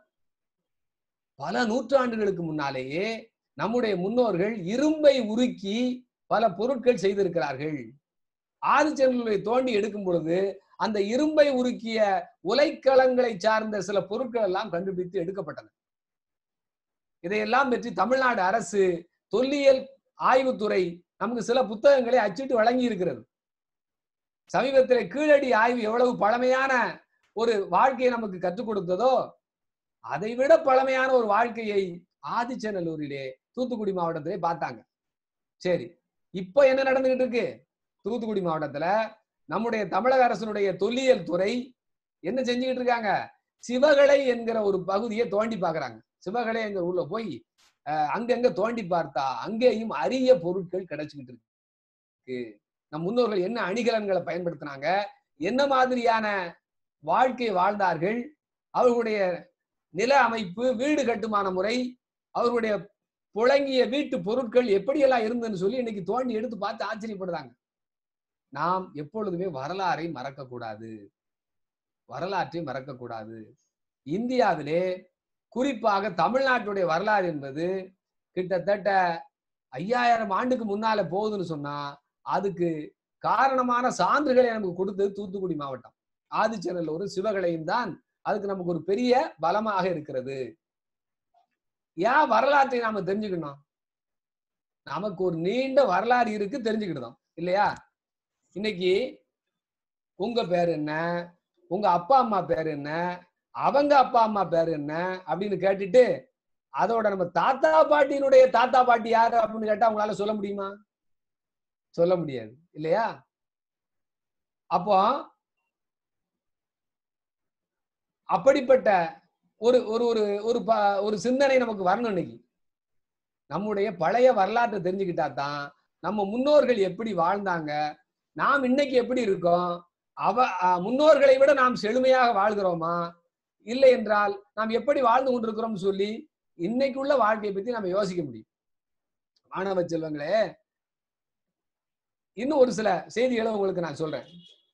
பல நூற்றாண்டுகளுக்கு முன்னாலேயே நம்முடைய முன்னோர்கள் இரும்பை உருக்கி பல பொருட்கள் செய்திருக்கிறார்கள் ஆதிச்சநல்லூரை தோண்டி எடுக்கும் பொழுது அந்த இரும்பை உருக்கிய உலைக்களங்களை சார்ந்த சில பொருட்கள் எல்லாம் கண்டுபிடித்து எடுக்கப்பட்டன இதையெல்லாம் பற்றி தமிழ்நாடு அரசு தொல்லியல் ஆய்வுத்துறை நமக்கு சில புத்தகங்களை அச்சிட்டு வழங்கி இருக்கிறது சமீபத்தில் கீழடி ஆய்வு எவ்வளவு பழமையான ஒரு வாழ்க்கையை நமக்கு கற்றுக் கொடுத்ததோ அதை விட பழமையான ஒரு வாழ்க்கையை ஆதிச்சநல்லூரிலே தூத்துக்குடி மாவட்டத்திலே பார்த்தாங்க சரி இப்போ என்ன நடந்துகிட்டு இருக்கு தூத்துக்குடி மாவட்டத்துல நம்முடைய தமிழக அரசனுடைய தொல்லியல் துறை என்ன செஞ்சுக்கிட்டு இருக்காங்க சிவகலை என்கிற ஒரு பகுதியை தோண்டி பார்க்கறாங்க சிவகலை என்கிற ஊர்ல போய் அஹ், அங்கங்க தோண்டி பார்த்தா அங்கேயும் அரிய பொருட்கள் கிடைச்சுக்கிட்டு இருக்கு நம் முன்னோர்கள் என்ன அணிகலன்களை பயன்படுத்தினாங்க என்ன மாதிரியான வாழ்க்கை வாழ்ந்தார்கள் அவர்களுடைய நில அமைப்பு வீடு கட்டுமான முறை அவர்களுடைய புழங்கிய வீட்டு பொருட்கள் எப்படியெல்லாம் இருந்ததுன்னு சொல்லி இன்னைக்கு தோண்டி எடுத்து பார்த்து ஆச்சரியப்படுறாங்க நாம் எப்பொழுதுமே வரலாறை மறக்க கூடாது வரலாற்றை மறக்க கூடாது இந்தியாவிலே குறிப்பாக தமிழ்நாட்டுடைய வரலாறு என்பது கிட்டத்தட்ட ஐயாயிரம் ஆண்டுக்கு முன்னால போகுதுன்னு சொன்னா அதுக்கு காரணமான சான்றுகளை நமக்கு கொடுத்தது தூத்துக்குடி மாவட்டம் ஆதிச்சநல்லூர் சிவகலையும் தான் அதுக்கு நமக்கு ஒரு பெரிய பலமாக இருக்கிறது ஏன் வரலாற்றை நாம தெரிஞ்சுக்கணும் நமக்கு ஒரு நீண்ட வரலாறு இருக்கு தெரிஞ்சுக்கிட்டோம் இல்லையா இன்னைக்கு உங்க பேர் என்ன உங்க அப்பா அம்மா பேர் என்ன அவங்க அப்பா அம்மா பேர் என்ன அப்படின்னு கேட்டுட்டு அதோட நம்ம தாத்தா பாட்டியினுடைய தாத்தா பாட்டி யாரு அப்படின்னு கேட்டா உங்களால சொல்ல முடியுமா சொல்ல முடியாது இல்லையா அப்போ அப்படிப்பட்ட ஒரு ஒரு ஒரு ஒரு ப- ஒரு சிந்தனை நமக்கு வரணும் இன்னைக்கு நம்முடைய பழைய வரலாற்றை தெரிஞ்சுக்கிட்டா தான் நம்ம முன்னோர்கள் எப்படி வாழ்ந்தாங்க நாம் இன்னைக்கு எப்படி இருக்கோம் அவ அஹ், முன்னோர்களை விட நாம் செழுமையாக வாழ்கிறோமா இல்லை என்றால் நாம் எப்படி வாழ்ந்து கொண்டிருக்கிறோம் சொல்லி இன்னைக்குள்ள வாழ்க்கையை பத்தி நம்ம யோசிக்க முடியும் மாணவ செல்வங்களே இன்னும் ஒரு சில செய்திகளை உங்களுக்கு நான் சொல்றேன்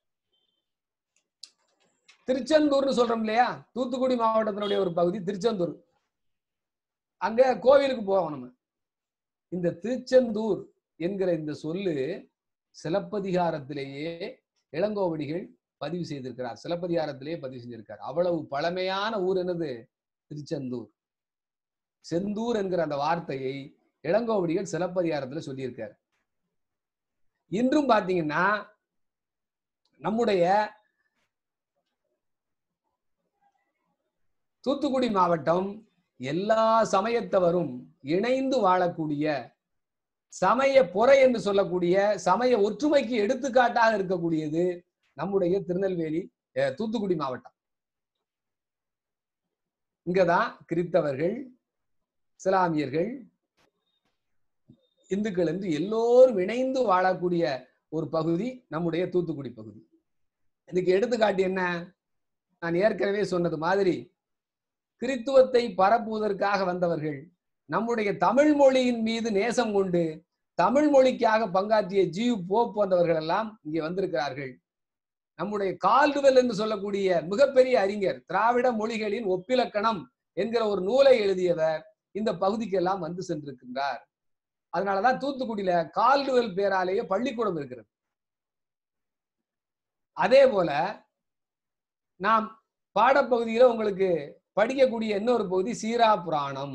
திருச்செந்தூர்னு சொல்றோம் இல்லையா தூத்துக்குடி மாவட்டத்தினுடைய ஒரு பகுதி திருச்செந்தூர் அங்க கோவிலுக்கு போவோம் நம்ம இந்த திருச்செந்தூர் என்கிற இந்த சொல்லு சிலப்பதிகாரத்திலேயே இளங்கோவடிகள் பதிவு செய்திருக்கிறார் சிலப்பதிகாரத்திலேயே பதிவு செஞ்சிருக்கார் அவ்வளவு பழமையான ஊர் என்னது திருச்செந்தூர் செந்தூர் என்கிற அந்த வார்த்தையை இளங்கோவடிகள் சிலப்பதிகாரத்துல சொல்லியிருக்கார் இன்றும் பாத்தீங்கன்னா நம்முடைய தூத்துக்குடி மாவட்டம் எல்லா சமயத்தவரும் இணைந்து வாழக்கூடிய சமய பொறை என்று சொல்லக்கூடிய சமய ஒற்றுமைக்கு எடுத்துக்காட்டாக இருக்கக்கூடியது நம்முடைய திருநெல்வேலி அஹ், தூத்துக்குடி மாவட்டம் இங்கதான் கிறித்தவர்கள் இஸ்லாமியர்கள் இந்துக்கள் என்று எல்லோரும் இணைந்து வாழக்கூடிய ஒரு பகுதி நம்முடைய தூத்துக்குடி பகுதி இதுக்கு எடுத்துக்காட்டு என்ன நான் ஏற்கனவே சொன்னது மாதிரி கிறித்துவத்தை பரப்புவதற்காக வந்தவர்கள் நம்முடைய தமிழ் மொழியின் மீது நேசம் கொண்டு தமிழ் மொழிக்காக பங்காற்றிய ஜீவ் போப் போன்றவர்கள் எல்லாம் இங்கே வந்திருக்கிறார்கள் நம்முடைய கால்டுவெல் என்று சொல்லக்கூடிய மிகப்பெரிய அறிஞர் திராவிட மொழிகளின் ஒப்பிலக்கணம் என்கிற ஒரு நூலை எழுதியவர் இந்த பகுதிக்கெல்லாம் வந்து சென்றிருக்கின்றார் அதனாலதான் தூத்துக்குடியில கால்டுவெல் பேராலேயே பள்ளிக்கூடம் இருக்கிறது அதே போல நாம் பாடப்பகுதியில உங்களுக்கு படிக்கக்கூடிய இன்னொரு பகுதி சீரா புராணம்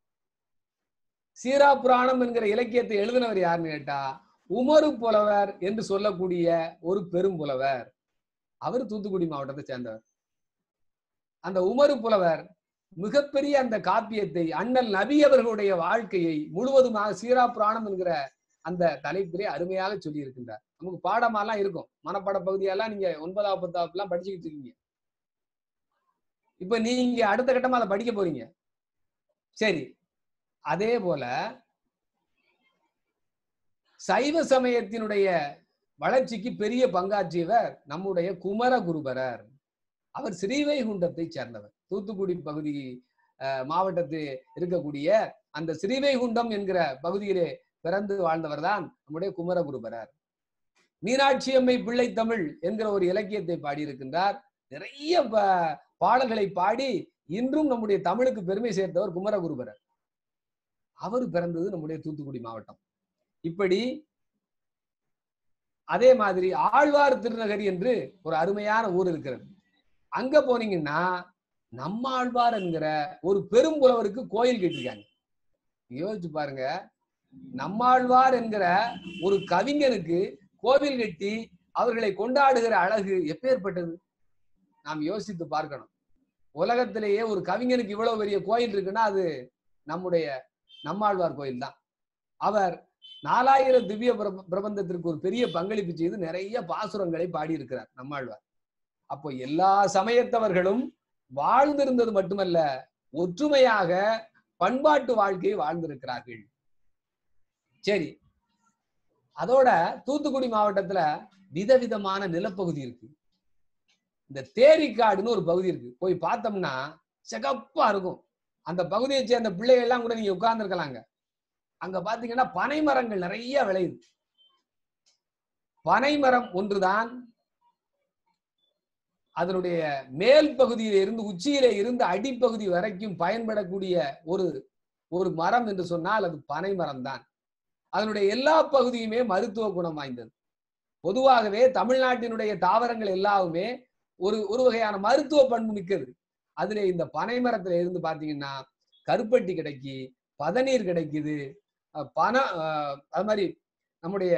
சீரா புராணம் என்கிற இலக்கியத்தை எழுதினவர் யாருன்னு கேட்டா உமரு புலவர் என்று சொல்லக்கூடிய ஒரு பெரும் புலவர் அவர் தூத்துக்குடி மாவட்டத்தை சேர்ந்தவர் அந்த உமரு புலவர் மிகப்பெரிய அந்த காப்பியத்தை அண்ணல் நபி அவர்களுடைய வாழ்க்கையை முழுவதுமாக சீரா புராணம் என்கிற அந்த தலைப்பிலே அருமையாக சொல்லி இருக்கின்றார் நமக்கு பாடமாலாம் இருக்கும் மனப்பாட பகுதியெல்லாம் நீங்க ஒன்பதாவது பத்தாவது எல்லாம் படிச்சுக்கிட்டு இருக்கீங்க இப்ப நீங்க அடுத்த கட்டமா அதை படிக்க போறீங்க சரி அதே போல சைவ சமயத்தினுடைய வளர்ச்சிக்கு பெரிய பங்காற்றியவர் நம்முடைய குமரகுருபரர் அவர் ஸ்ரீவைகுண்டத்தை சேர்ந்தவர் தூத்துக்குடி பகுதி அஹ், மாவட்டத்தில் இருக்கக்கூடிய அந்த ஸ்ரீவைகுண்டம் என்கிற பகுதியிலே பிறந்து வாழ்ந்தவர் தான் நம்முடைய குமரகுருபரர் மீனாட்சி அம்மை பிள்ளை தமிழ் என்கிற ஒரு இலக்கியத்தை பாடியிருக்கின்றார் நிறைய ப- பாடல்களை பாடி இன்றும் நம்முடைய தமிழுக்கு பெருமை சேர்த்தவர் குமரகுருபரர் அவர் பிறந்தது நம்முடைய தூத்துக்குடி மாவட்டம் இப்படி அதே மாதிரி ஆழ்வார் திருநகரி என்று ஒரு அருமையான ஊர் இருக்கிறது அங்க போனீங்கன்னா நம்மாழ்வார் என்கிற ஒரு பெரும்புலவருக்கு கோயில் கட்டிருக்காங்க யோசிச்சு பாருங்க நம்மாழ்வார் என்கிற ஒரு கவிஞனுக்கு கோவில் கட்டி அவர்களை கொண்டாடுகிற அழகு எப்பேற்பட்டது நாம் யோசித்து பார்க்கணும் உலகத்திலேயே ஒரு கவிஞனுக்கு இவ்வளவு பெரிய கோயில் இருக்குன்னா அது நம்முடைய நம்மாழ்வார் கோயில் தான் அவர் நாலாயிரம் திவ்ய பிரப- பிரபந்தத்திற்கு ஒரு பெரிய பங்களிப்பு செய்து நிறைய பாசுரங்களை பாடியிருக்கிறார் நம்மாழ்வார் அப்போ எல்லா சமயத்தவர்களும் வாழ்ந்திருந்தது மட்டுமல்ல ஒற்றுமையாக பண்பாட்டு வாழ்க்கையை வாழ்ந்திருக்கிறார்கள் சரி அதோட தூத்துக்குடி மாவட்டத்துல விதவிதமான நிலப்பகுதி இருக்கு இந்த தேரிக்காடுன்னு ஒரு பகுதி இருக்கு போய் பார்த்தோம்னா சிகப்பா இருக்கும் அந்த பகுதியை சேர்ந்த பிள்ளைகள் எல்லாம் கூட நீங்க உட்கார்ந்துருக்கலாங்க அங்க பாத்தீங்கன்னா பனை மரங்கள் நிறைய விளையுது பனை மரம் ஒன்றுதான் அதனுடைய மேல் பகுதியில இருந்து உச்சியில இருந்து அடிப்பகுதி வரைக்கும் பயன்படக்கூடிய ஒரு ஒரு மரம் என்று சொன்னால் அது பனை மரம் தான் அதனுடைய எல்லா பகுதியுமே மருத்துவ குணம் வாய்ந்தது பொதுவாகவே தமிழ்நாட்டினுடைய தாவரங்கள் எல்லாமே ஒரு ஒரு வகையான மருத்துவ பண்பு மிக்கது அதுல இந்த பனை மரத்துல இருந்து பாத்தீங்கன்னா கருப்பட்டி கிடைக்கி பதநீர் கிடைக்குது அஹ் பன அஹ் அது மாதிரி நம்முடைய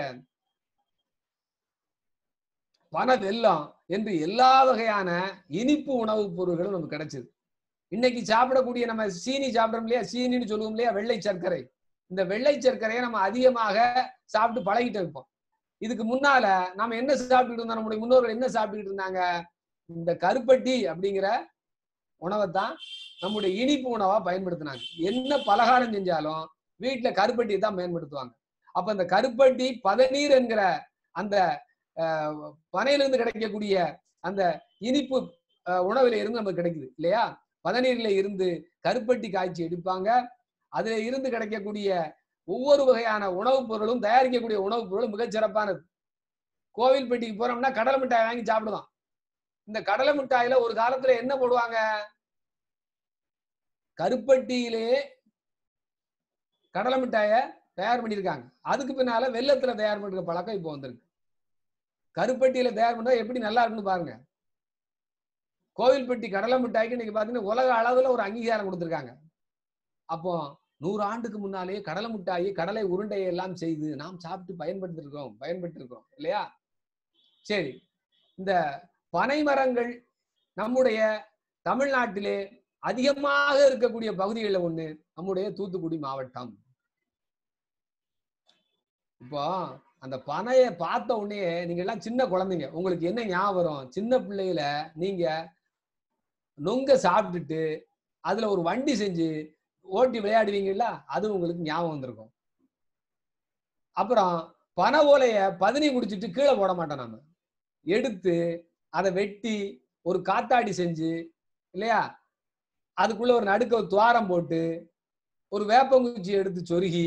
பன வெல்லம் என்று எல்லா வகையான இனிப்பு உணவுப் பொருட்களும் நமக்கு கிடைச்சது இன்னைக்கு சாப்பிடக்கூடிய நம்ம சீனி சாப்பிடுறோம் இல்லையா சீனின்னு சொல்லுவோம் இல்லையா வெள்ளை சர்க்கரை இந்த வெள்ளை சர்க்கரையை நம்ம அதிகமாக சாப்பிட்டு பழகிட்டு இருப்போம் இதுக்கு முன்னால நாம என்ன சாப்பிட்டுட்டு இருந்தோம் நம்முடைய முன்னோர்கள் என்ன சாப்பிட்டுட்டு இருந்தாங்க இந்த கருப்பட்டி அப்படிங்கிற உணவை தான் நம்முடைய இனிப்பு உணவா பயன்படுத்தினாங்க என்ன பலகாரம் செஞ்சாலும் வீட்டுல கருப்பட்டி தான் பயன்படுத்துவாங்க அப்ப அந்த கருப்பட்டி பதநீர் என்கிற அந்த அஹ், பனையிலிருந்து கிடைக்கக்கூடிய அந்த இனிப்பு அஹ், உணவுல இருந்து நமக்கு கிடைக்குது இல்லையா பதநீர்ல இருந்து கருப்பட்டி காய்ச்சி எடுப்பாங்க அதுல இருந்து கிடைக்கக்கூடிய ஒவ்வொரு வகையான உணவுப் பொருளும் தயாரிக்கக்கூடிய உணவுப் பொருளும் மிகச் சிறப்பானது கோவில்பட்டிக்கு போறோம்னா கடலை மிட்டாய் வாங்கி சாப்பிடுவோம் இந்த கடலை மிட்டாயில ஒரு காலத்துல என்ன போடுவாங்க கருப்பட்டியிலே கடலை மிட்டாய தயார் பண்ணியிருக்காங்க அதுக்கு பின்னால வெள்ளத்துல தயார் பண்ற பழக்கம் இப்போ வந்திருக்கு கருப்பட்டியில தயார் பண்றா எப்படி நல்லா இருக்குன்னு பாருங்க கோவில்பட்டி கடலை மிட்டாய்க்கு இன்னைக்கு பாத்தீங்கன்னா உலக அளவுல ஒரு அங்கீகாரம் கொடுத்திருக்காங்க அப்போ நூறு ஆண்டுக்கு முன்னாலே கடலை மிட்டாய் கடலை உருண்டையை எல்லாம் செய்து நாம் சாப்பிட்டு பயன்படுத்திருக்கோம் பயன்படுத்திருக்கோம் இல்லையா சரி இந்த பனை மரங்கள் நம்முடைய தமிழ்நாட்டிலே அதிகமாக இருக்கக்கூடிய பகுதிகளில் ஒண்ணு நம்முடைய தூத்துக்குடி மாவட்டம் இப்போ அந்த பனையை பார்த்த உடனே நீங்க எல்லாம் சின்ன குழந்தைங்க உங்களுக்கு என்ன ஞாபகம் வரும் சின்ன பிள்ளையில நீங்க நொங்க சாப்பிட்டுட்டு அதுல ஒரு வண்டி செஞ்சு ஓட்டி விளையாடுவீங்கல்ல அது உங்களுக்கு ஞாபகம் வந்திருக்கும் அப்புறம் பனை ஓலைய பதினி குடிச்சிட்டு கீழே போட மாட்டோம் நம்ம எடுத்து அதை வெட்டி ஒரு காத்தாடி செஞ்சு இல்லையா அதுக்குள்ள ஒரு நடுக்க ஒரு துவாரம் போட்டு ஒரு வேப்பங்குச்சி எடுத்து சொருகி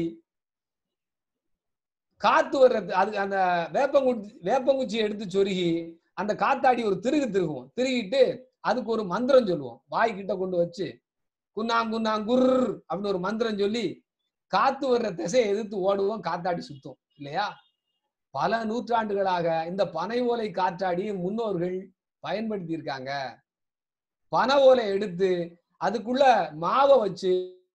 காத்து வர்றது அது அந்த வேப்பங்குச்சி வேப்பங்குச்சி எடுத்து சொருகி அந்த காத்தாடி ஒரு திருகு திருகுவோம் திருகிட்டு அதுக்கு ஒரு மந்திரம் சொல்லுவோம் வாய் கிட்ட கொண்டு வச்சு குன்னாங்குன்னாங்குர் அப்படின்னு ஒரு மந்திரம் சொல்லி காத்து வர்ற திசையை எதிர்த்து ஓடுவோம் காத்தாடி சுத்தும் இல்லையா பல நூற்றாண்டுகளாக இந்த பனை ஓலை காற்றாடி முன்னோர்கள் பயன்படுத்தி இருக்காங்க பனை ஓலை எடுத்து அதுக்குள்ள மாவை வச்சு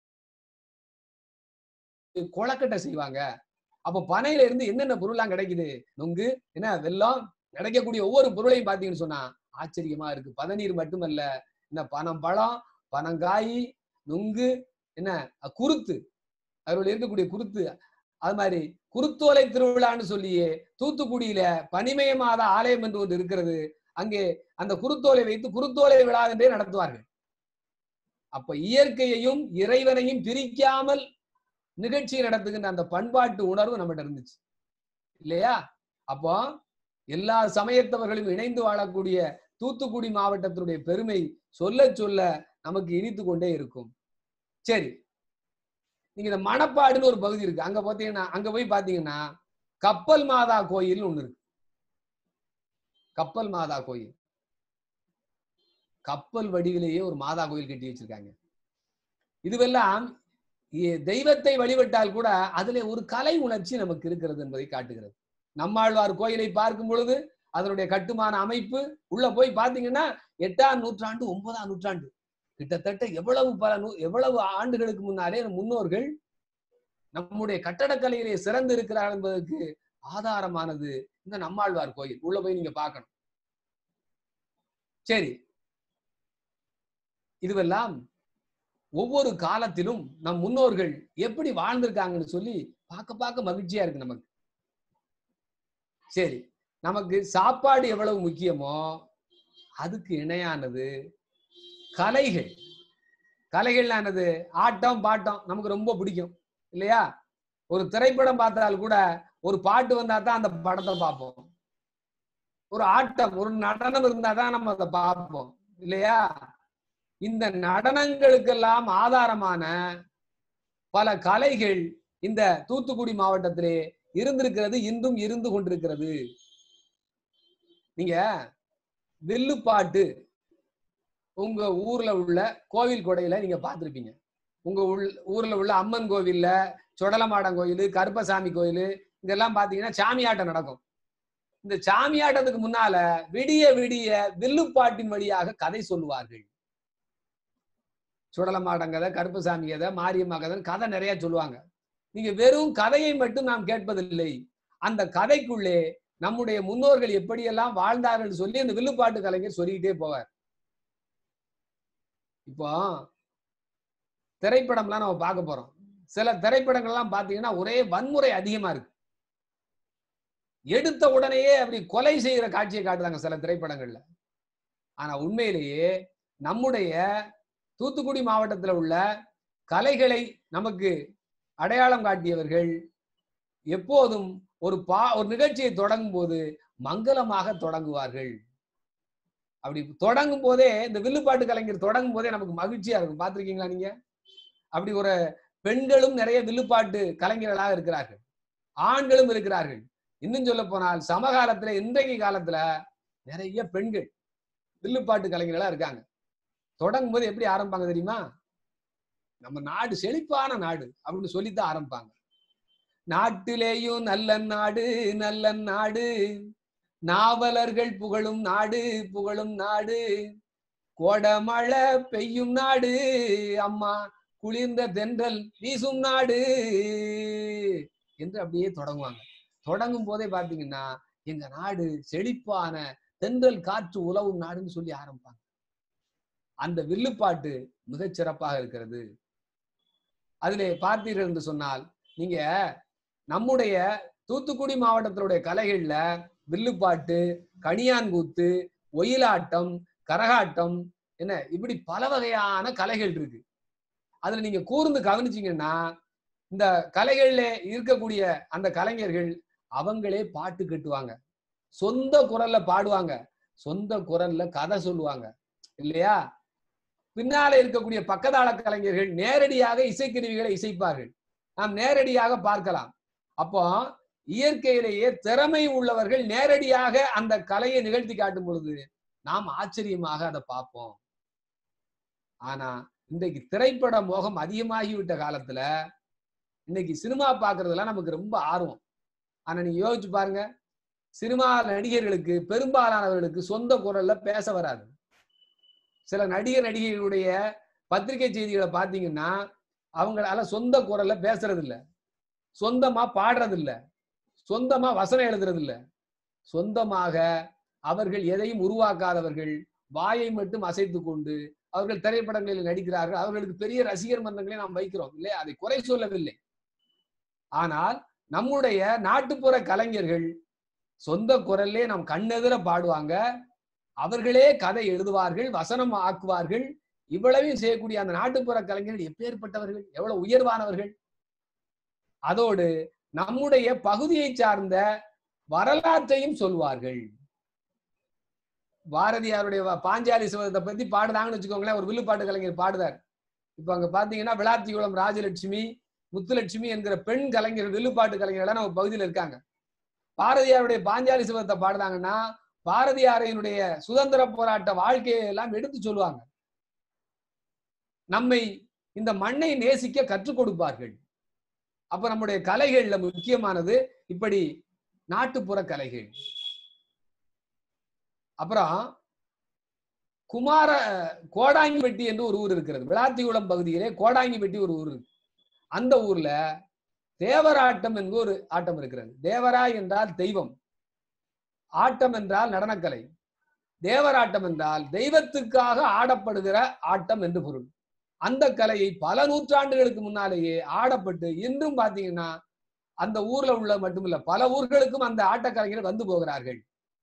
கொழக்கட்டை செய்வாங்க அப்போ பனையில இருந்து என்னென்ன பொருள்லாம் கிடைக்குது நொங்கு என்ன வெல்லம் கிடைக்கக்கூடிய ஒவ்வொரு பொருளையும் பாத்தீங்கன்னு சொன்னா ஆச்சரியமா இருக்கு பதநீர் மட்டுமல்ல என்ன பனம் பழம் பனங்காய் நுங்கு என்ன அஹ் குருத்து அதில் இருக்கக்கூடிய குருத்து அது மாதிரி குருத்தோலை திருவிழான்னு சொல்லியே தூத்துக்குடியில பனிமய மாத ஆலயம் என்று ஒன்று இருக்கிறது அங்கே அந்த குருத்தோலை வைத்து குருத்தோலை விழா என்றே நடத்துவார்கள் அப்ப இயற்கையையும் இறைவனையும் பிரிக்காமல் நிகழ்ச்சி நடத்துகின்ற அந்த பண்பாட்டு உணர்வு நம்மகிட்ட இருந்துச்சு இல்லையா அப்போ எல்லா சமயத்தவர்களும் இணைந்து வாழக்கூடிய தூத்துக்குடி மாவட்டத்தினுடைய பெருமை சொல்ல சொல்ல நமக்கு இனித்து கொண்டே இருக்கும் சரி நீங்க இந்த மணப்பாடுன்னு ஒரு பகுதி இருக்கு அங்க பாத்தீங்கன்னா அங்க போய் பாத்தீங்கன்னா கப்பல் மாதா கோயில் ஒண்ணு இருக்கு கப்பல் மாதா கோயில் கப்பல் வடிவிலேயே ஒரு மாதா கோயில் கட்டி வச்சிருக்காங்க இதுவெல்லாம் இ- தெய்வத்தை வழிபட்டால் கூட அதுல ஒரு கலை உணர்ச்சி நமக்கு இருக்கிறது என்பதை காட்டுகிறது நம்மாழ்வார் கோயிலை பார்க்கும் பொழுது அதனுடைய கட்டுமான அமைப்பு உள்ள போய் பாத்தீங்கன்னா எட்டாம் நூற்றாண்டு ஒன்பதாம் நூற்றாண்டு கிட்டத்தட்ட எவ்வளவு பல நூ எவ்வளவு ஆண்டுகளுக்கு முன்னாலே நம் முன்னோர்கள் நம்முடைய கட்டடக்கலையிலே சிறந்து இருக்கிறார்கள் என்பதற்கு ஆதாரமானது இந்த நம்மாழ்வார் கோயில் உள்ள போய் நீங்க பார்க்கணும் சரி இதுவெல்லாம் ஒவ்வொரு காலத்திலும் நம் முன்னோர்கள் எப்படி வாழ்ந்திருக்காங்கன்னு சொல்லி பார்க்க பார்க்க மகிழ்ச்சியா இருக்கு நமக்கு சரி நமக்கு சாப்பாடு எவ்வளவு முக்கியமோ அதுக்கு இணையானது கலைகள் கலைகள்லானது ஆட்டம் பாட்டம் நமக்கு ரொம்ப பிடிக்கும் இல்லையா ஒரு திரைப்படம் பார்த்தால் கூட ஒரு பாட்டு வந்தா தான் அந்த படத்தை பார்ப்போம் ஒரு ஆட்டம் ஒரு நடனம் இருந்தா தான் நம்ம அதை பார்ப்போம் இல்லையா இந்த நடனங்களுக்கெல்லாம் ஆதாரமான பல கலைகள் இந்த தூத்துக்குடி மாவட்டத்திலே இருந்திருக்கிறது இன்றும் இருந்து கொண்டிருக்கிறது நீங்க வில்லுப்பாட்டு உங்க ஊர்ல உள்ள கோவில் கொடையில நீங்க பார்த்திருப்பீங்க உங்க உள் ஊர்ல உள்ள அம்மன் கோவில்ல சொடலமாடம் கோயில் கருப்பசாமி கோயில் இதெல்லாம் பாத்தீங்கன்னா சாமியாட்டம் நடக்கும் இந்த சாமியாட்டத்துக்கு முன்னால விடிய விடிய வில்லுப்பாட்டின் வழியாக கதை சொல்லுவார்கள் சுடலமாடம் கதை கருப்பசாமி கதை மாரியம்மா கதை கதை நிறைய சொல்லுவாங்க நீங்க வெறும் கதையை மட்டும் நாம் கேட்பதில்லை அந்த கதைக்குள்ளே நம்முடைய முன்னோர்கள் எப்படியெல்லாம் வாழ்ந்தார்கள் சொல்லி அந்த வில்லுப்பாட்டு கலைஞர் சொல்லிக்கிட்டே போவார் இப்போ திரைப்படம்லாம் நம்ம பார்க்க போறோம் சில திரைப்படங்கள்லாம் பார்த்தீங்கன்னா ஒரே வன்முறை அதிகமா இருக்கு எடுத்த உடனேயே அப்படி கொலை செய்கிற காட்சியை காட்டுறாங்க சில திரைப்படங்கள்ல ஆனா உண்மையிலேயே நம்முடைய தூத்துக்குடி மாவட்டத்தில் உள்ள கலைகளை நமக்கு அடையாளம் காட்டியவர்கள் எப்போதும் ஒரு பா ஒரு நிகழ்ச்சியை தொடங்கும் போது மங்களமாக தொடங்குவார்கள் அப்படி தொடங்கும் போதே இந்த வில்லுப்பாட்டு கலைஞர் தொடங்கும் போதே நமக்கு மகிழ்ச்சியா இருக்கும் பார்த்திருக்கீங்களா நீங்க அப்படி ஒரு பெண்களும் நிறைய வில்லுப்பாட்டு கலைஞர்களாக இருக்கிறார்கள் ஆண்களும் இருக்கிறார்கள் இன்னும் சொல்ல போனால் சமகாலத்துல இன்றைக்கு காலத்துல நிறைய பெண்கள் வில்லுப்பாட்டு கலைஞர்களா இருக்காங்க தொடங்கும் போது எப்படி ஆரம்பிப்பாங்க தெரியுமா நம்ம நாடு செழிப்பான நாடு அப்படின்னு சொல்லித்தான் ஆரம்பிப்பாங்க நாட்டிலேயும் நல்ல நாடு நல்ல நாடு நாவலர்கள் புகழும் நாடு புகழும் நாடு கோடமழை பெய்யும் நாடு அம்மா குளிர்ந்த தென்றல் வீசும் நாடு என்று அப்படியே தொடங்குவாங்க தொடங்கும் போதே பாத்தீங்கன்னா எங்க நாடு செழிப்பான தென்றல் காற்று உலவும் நாடுன்னு சொல்லி ஆரம்பிப்பாங்க அந்த வில்லுப்பாட்டு மிகச் சிறப்பாக இருக்கிறது அதிலே பார்த்தீர்கள் என்று சொன்னால் நீங்க நம்முடைய தூத்துக்குடி மாவட்டத்தினுடைய கலைகள்ல வில்லுப்பாட்டு கணியான்கூத்து ஒயிலாட்டம் கரகாட்டம் என்ன இப்படி பல வகையான கலைகள் இருக்கு அதுல நீங்க கூர்ந்து கவனிச்சீங்கன்னா இந்த கலைகள்ல இருக்கக்கூடிய அந்த கலைஞர்கள் அவங்களே பாட்டு கட்டுவாங்க சொந்த குரல்ல பாடுவாங்க சொந்த குரல்ல கதை சொல்லுவாங்க இல்லையா பின்னால இருக்கக்கூடிய பக்கதாள கலைஞர்கள் நேரடியாக இசைக்கருவிகளை இசைப்பார்கள் நாம் நேரடியாக பார்க்கலாம் அப்போ இயற்கையிலேயே திறமை உள்ளவர்கள் நேரடியாக அந்த கலையை நிகழ்த்தி காட்டும் பொழுது நாம் ஆச்சரியமாக அதை பார்ப்போம் ஆனா இன்றைக்கு திரைப்பட மோகம் அதிகமாகிவிட்ட காலத்துல இன்னைக்கு சினிமா பாக்குறதுல நமக்கு ரொம்ப ஆர்வம் ஆனா நீங்க யோசிச்சு பாருங்க சினிமா நடிகர்களுக்கு பெரும்பாலானவர்களுக்கு சொந்த குரல்ல பேச வராது சில நடிகர் நடிகைகளுடைய பத்திரிகை செய்திகளை பார்த்தீங்கன்னா அவங்களால சொந்த குரல்ல பேசுறது இல்ல சொந்தமா பாடுறது இல்ல சொந்தமா வசனம் எழுதுறது இல்ல சொந்தமாக அவர்கள் எதையும் உருவாக்காதவர்கள் வாயை மட்டும் அசைத்து கொண்டு அவர்கள் திரைப்படங்களில் நடிக்கிறார்கள் அவர்களுக்கு பெரிய ரசிகர் மன்றங்களை நாம் வைக்கிறோம் இல்லையா அதை குறை சொல்லவில்லை ஆனால் நம்முடைய நாட்டுப்புற கலைஞர்கள் சொந்த குரல்லே நாம் கண்ணெதிர பாடுவாங்க அவர்களே கதை எழுதுவார்கள் வசனம் ஆக்குவார்கள் இவ்வளவையும் செய்யக்கூடிய அந்த நாட்டுப்புற கலைஞர்கள் எப்பேற்பட்டவர்கள் எவ்வளவு உயர்வானவர்கள் அதோடு நம்முடைய பகுதியை சார்ந்த வரலாற்றையும் சொல்வார்கள் பாரதியாருடைய வ- பாஞ்சாலி சிவத்தை பத்தி பாடுதாங்கன்னு வச்சுக்கோங்களேன் ஒரு வில்லுப்பாட்டு கலைஞர் பாடுதார் இப்ப அங்க பாத்தீங்கன்னா விளாத்திக்குளம் ராஜலட்சுமி முத்துலட்சுமி என்கிற பெண் கலைஞர் வில்லுப்பாட்டு கலைஞர்கள் நம்ம பகுதியில் இருக்காங்க பாரதியாருடைய பாஞ்சாலி சிவத்தை பாடுதாங்கன்னா பாரதியாரையினுடைய சுதந்திர போராட்ட வாழ்க்கையை எல்லாம் எடுத்து சொல்லுவாங்க நம்மை இந்த மண்ணை நேசிக்க கற்றுக் கொடுப்பார்கள் அப்ப நம்முடைய கலைகள்ல முக்கியமானது இப்படி நாட்டுப்புற கலைகள் அப்புறம் குமார கோடாங்கிப்பட்டி என்று ஒரு ஊர் இருக்கிறது விளாத்திகுளம் பகுதியிலே கோடாங்கிப்பட்டி ஒரு ஊர் இருக்கு அந்த ஊர்ல தேவராட்டம் என்று ஒரு ஆட்டம் இருக்கிறது தேவரா என்றால் தெய்வம் ஆட்டம் என்றால் நடனக்கலை தேவராட்டம் என்றால் தெய்வத்துக்காக ஆடப்படுகிற ஆட்டம் என்று பொருள் அந்த கலையை பல நூற்றாண்டுகளுக்கு முன்னாலேயே ஆடப்பட்டு இன்றும் பாத்தீங்கன்னா அந்த ஊர்ல உள்ள மட்டுமில்ல பல ஊர்களுக்கும் அந்த ஆட்டக்கலைஞர்கள் வந்து போகிறார்கள்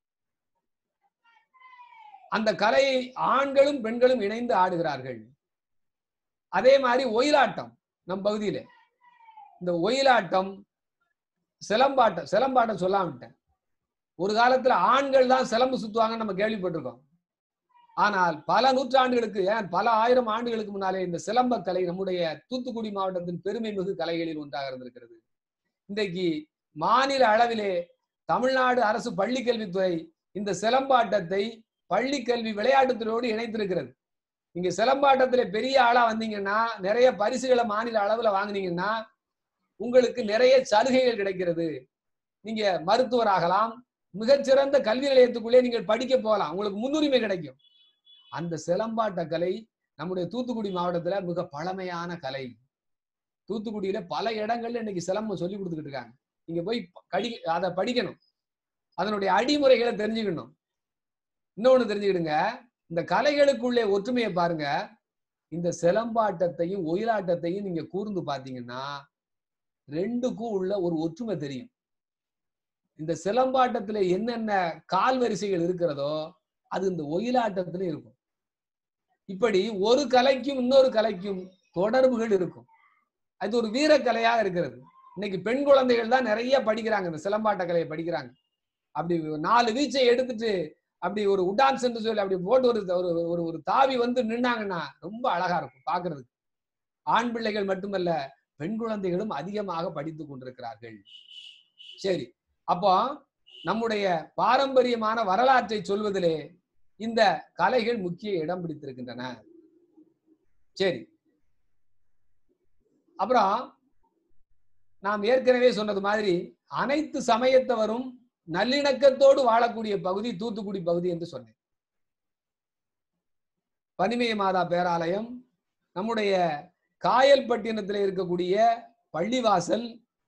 அந்த கலையை ஆண்களும் பெண்களும் இணைந்து ஆடுகிறார்கள் அதே மாதிரி ஒயிலாட்டம் நம் பகுதியில இந்த ஒயிலாட்டம் சிலம்பாட்டம் சிலம்பாட்டம் சொல்லாமட்டேன் ஒரு காலத்துல ஆண்கள் தான் சிலம்பு சுத்துவாங்கன்னு நம்ம கேள்விப்பட்டிருக்கோம் ஆனால் பல நூற்றாண்டுகளுக்கு ஏன் பல ஆயிரம் ஆண்டுகளுக்கு முன்னாலே இந்த சிலம்ப கலை நம்முடைய தூத்துக்குடி மாவட்டத்தின் பெருமை மிகு கலைகளில் ஒன்றாக இருந்திருக்கிறது இன்றைக்கு மாநில அளவிலே தமிழ்நாடு அரசு பள்ளி கல்வித்துறை இந்த சிலம்பாட்டத்தை பள்ளி கல்வி விளையாட்டுத்துறையோடு இணைத்திருக்கிறது நீங்க சிலம்பாட்டத்துல பெரிய ஆளா வந்தீங்கன்னா நிறைய பரிசுகளை மாநில அளவுல வாங்குனீங்கன்னா உங்களுக்கு நிறைய சலுகைகள் கிடைக்கிறது நீங்க மருத்துவராகலாம் மிகச்சிறந்த கல்வி நிலையத்துக்குள்ளே நீங்கள் படிக்க போகலாம் உங்களுக்கு முன்னுரிமை கிடைக்கும் அந்த சிலம்பாட்ட கலை நம்முடைய தூத்துக்குடி மாவட்டத்துல மிக பழமையான கலை தூத்துக்குடியில பல இடங்கள்ல இன்னைக்கு சிலம்பம் சொல்லி கொடுத்துக்கிட்டு இருக்காங்க நீங்க போய் கடி அதை படிக்கணும் அதனுடைய அடிமுறைகளை தெரிஞ்சுக்கணும் இன்னொன்னு தெரிஞ்சுக்கிடுங்க இந்த கலைகளுக்குள்ளே ஒற்றுமையை பாருங்க இந்த சிலம்பாட்டத்தையும் ஒயிலாட்டத்தையும் நீங்க கூர்ந்து பாத்தீங்கன்னா ரெண்டுக்கும் உள்ள ஒரு ஒற்றுமை தெரியும் இந்த சிலம்பாட்டத்துல என்னென்ன கால் வரிசைகள் இருக்கிறதோ அது இந்த ஒயிலாட்டத்துல இருக்கும் இப்படி ஒரு கலைக்கும் இன்னொரு கலைக்கும் தொடர்புகள் இருக்கும் அது ஒரு வீரக்கலையாக இருக்கிறது இன்னைக்கு பெண் குழந்தைகள் தான் நிறைய படிக்கிறாங்க இந்த சிலம்பாட்ட கலையை படிக்கிறாங்க அப்படி நாலு வீச்சை எடுத்துட்டு அப்படி ஒரு உடான்ஸ் என்று சொல்லி அப்படி போட்டு ஒரு ஒரு ஒரு ஒரு தாவி வந்து நின்னாங்கன்னா ரொம்ப அழகா இருக்கும் பாக்குறதுக்கு ஆண் பிள்ளைகள் மட்டுமல்ல பெண் குழந்தைகளும் அதிகமாக படித்துக் கொண்டிருக்கிறார்கள் சரி அப்போ நம்முடைய பாரம்பரியமான வரலாற்றை சொல்வதிலே இந்த கலைகள் முக்கிய இடம் பிடித்திருக்கின்றன சரி அப்புறம் நாம் ஏற்கனவே சொன்னது மாதிரி அனைத்து சமயத்தவரும் நல்லிணக்கத்தோடு வாழக்கூடிய பகுதி தூத்துக்குடி பகுதி என்று சொன்னேன் பனிமய மாதா பேராலயம் நம்முடைய காயல்பட்டினத்தில் இருக்கக்கூடிய பள்ளிவாசல்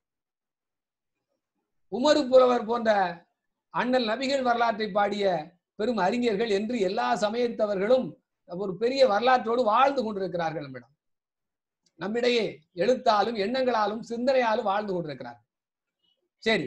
உமரு புலவர் போன்ற அண்ணல் நபிகள் வரலாற்றை பாடிய பெரும் அறிஞர்கள் என்று எல்லா சமயத்தவர்களும் ஒரு பெரிய வரலாற்றோடு வாழ்ந்து கொண்டிருக்கிறார்கள் நம்மிடம் நம்மிடையே எழுத்தாலும் எண்ணங்களாலும் சிந்தனையாலும் வாழ்ந்து கொண்டிருக்கிறார்கள் சரி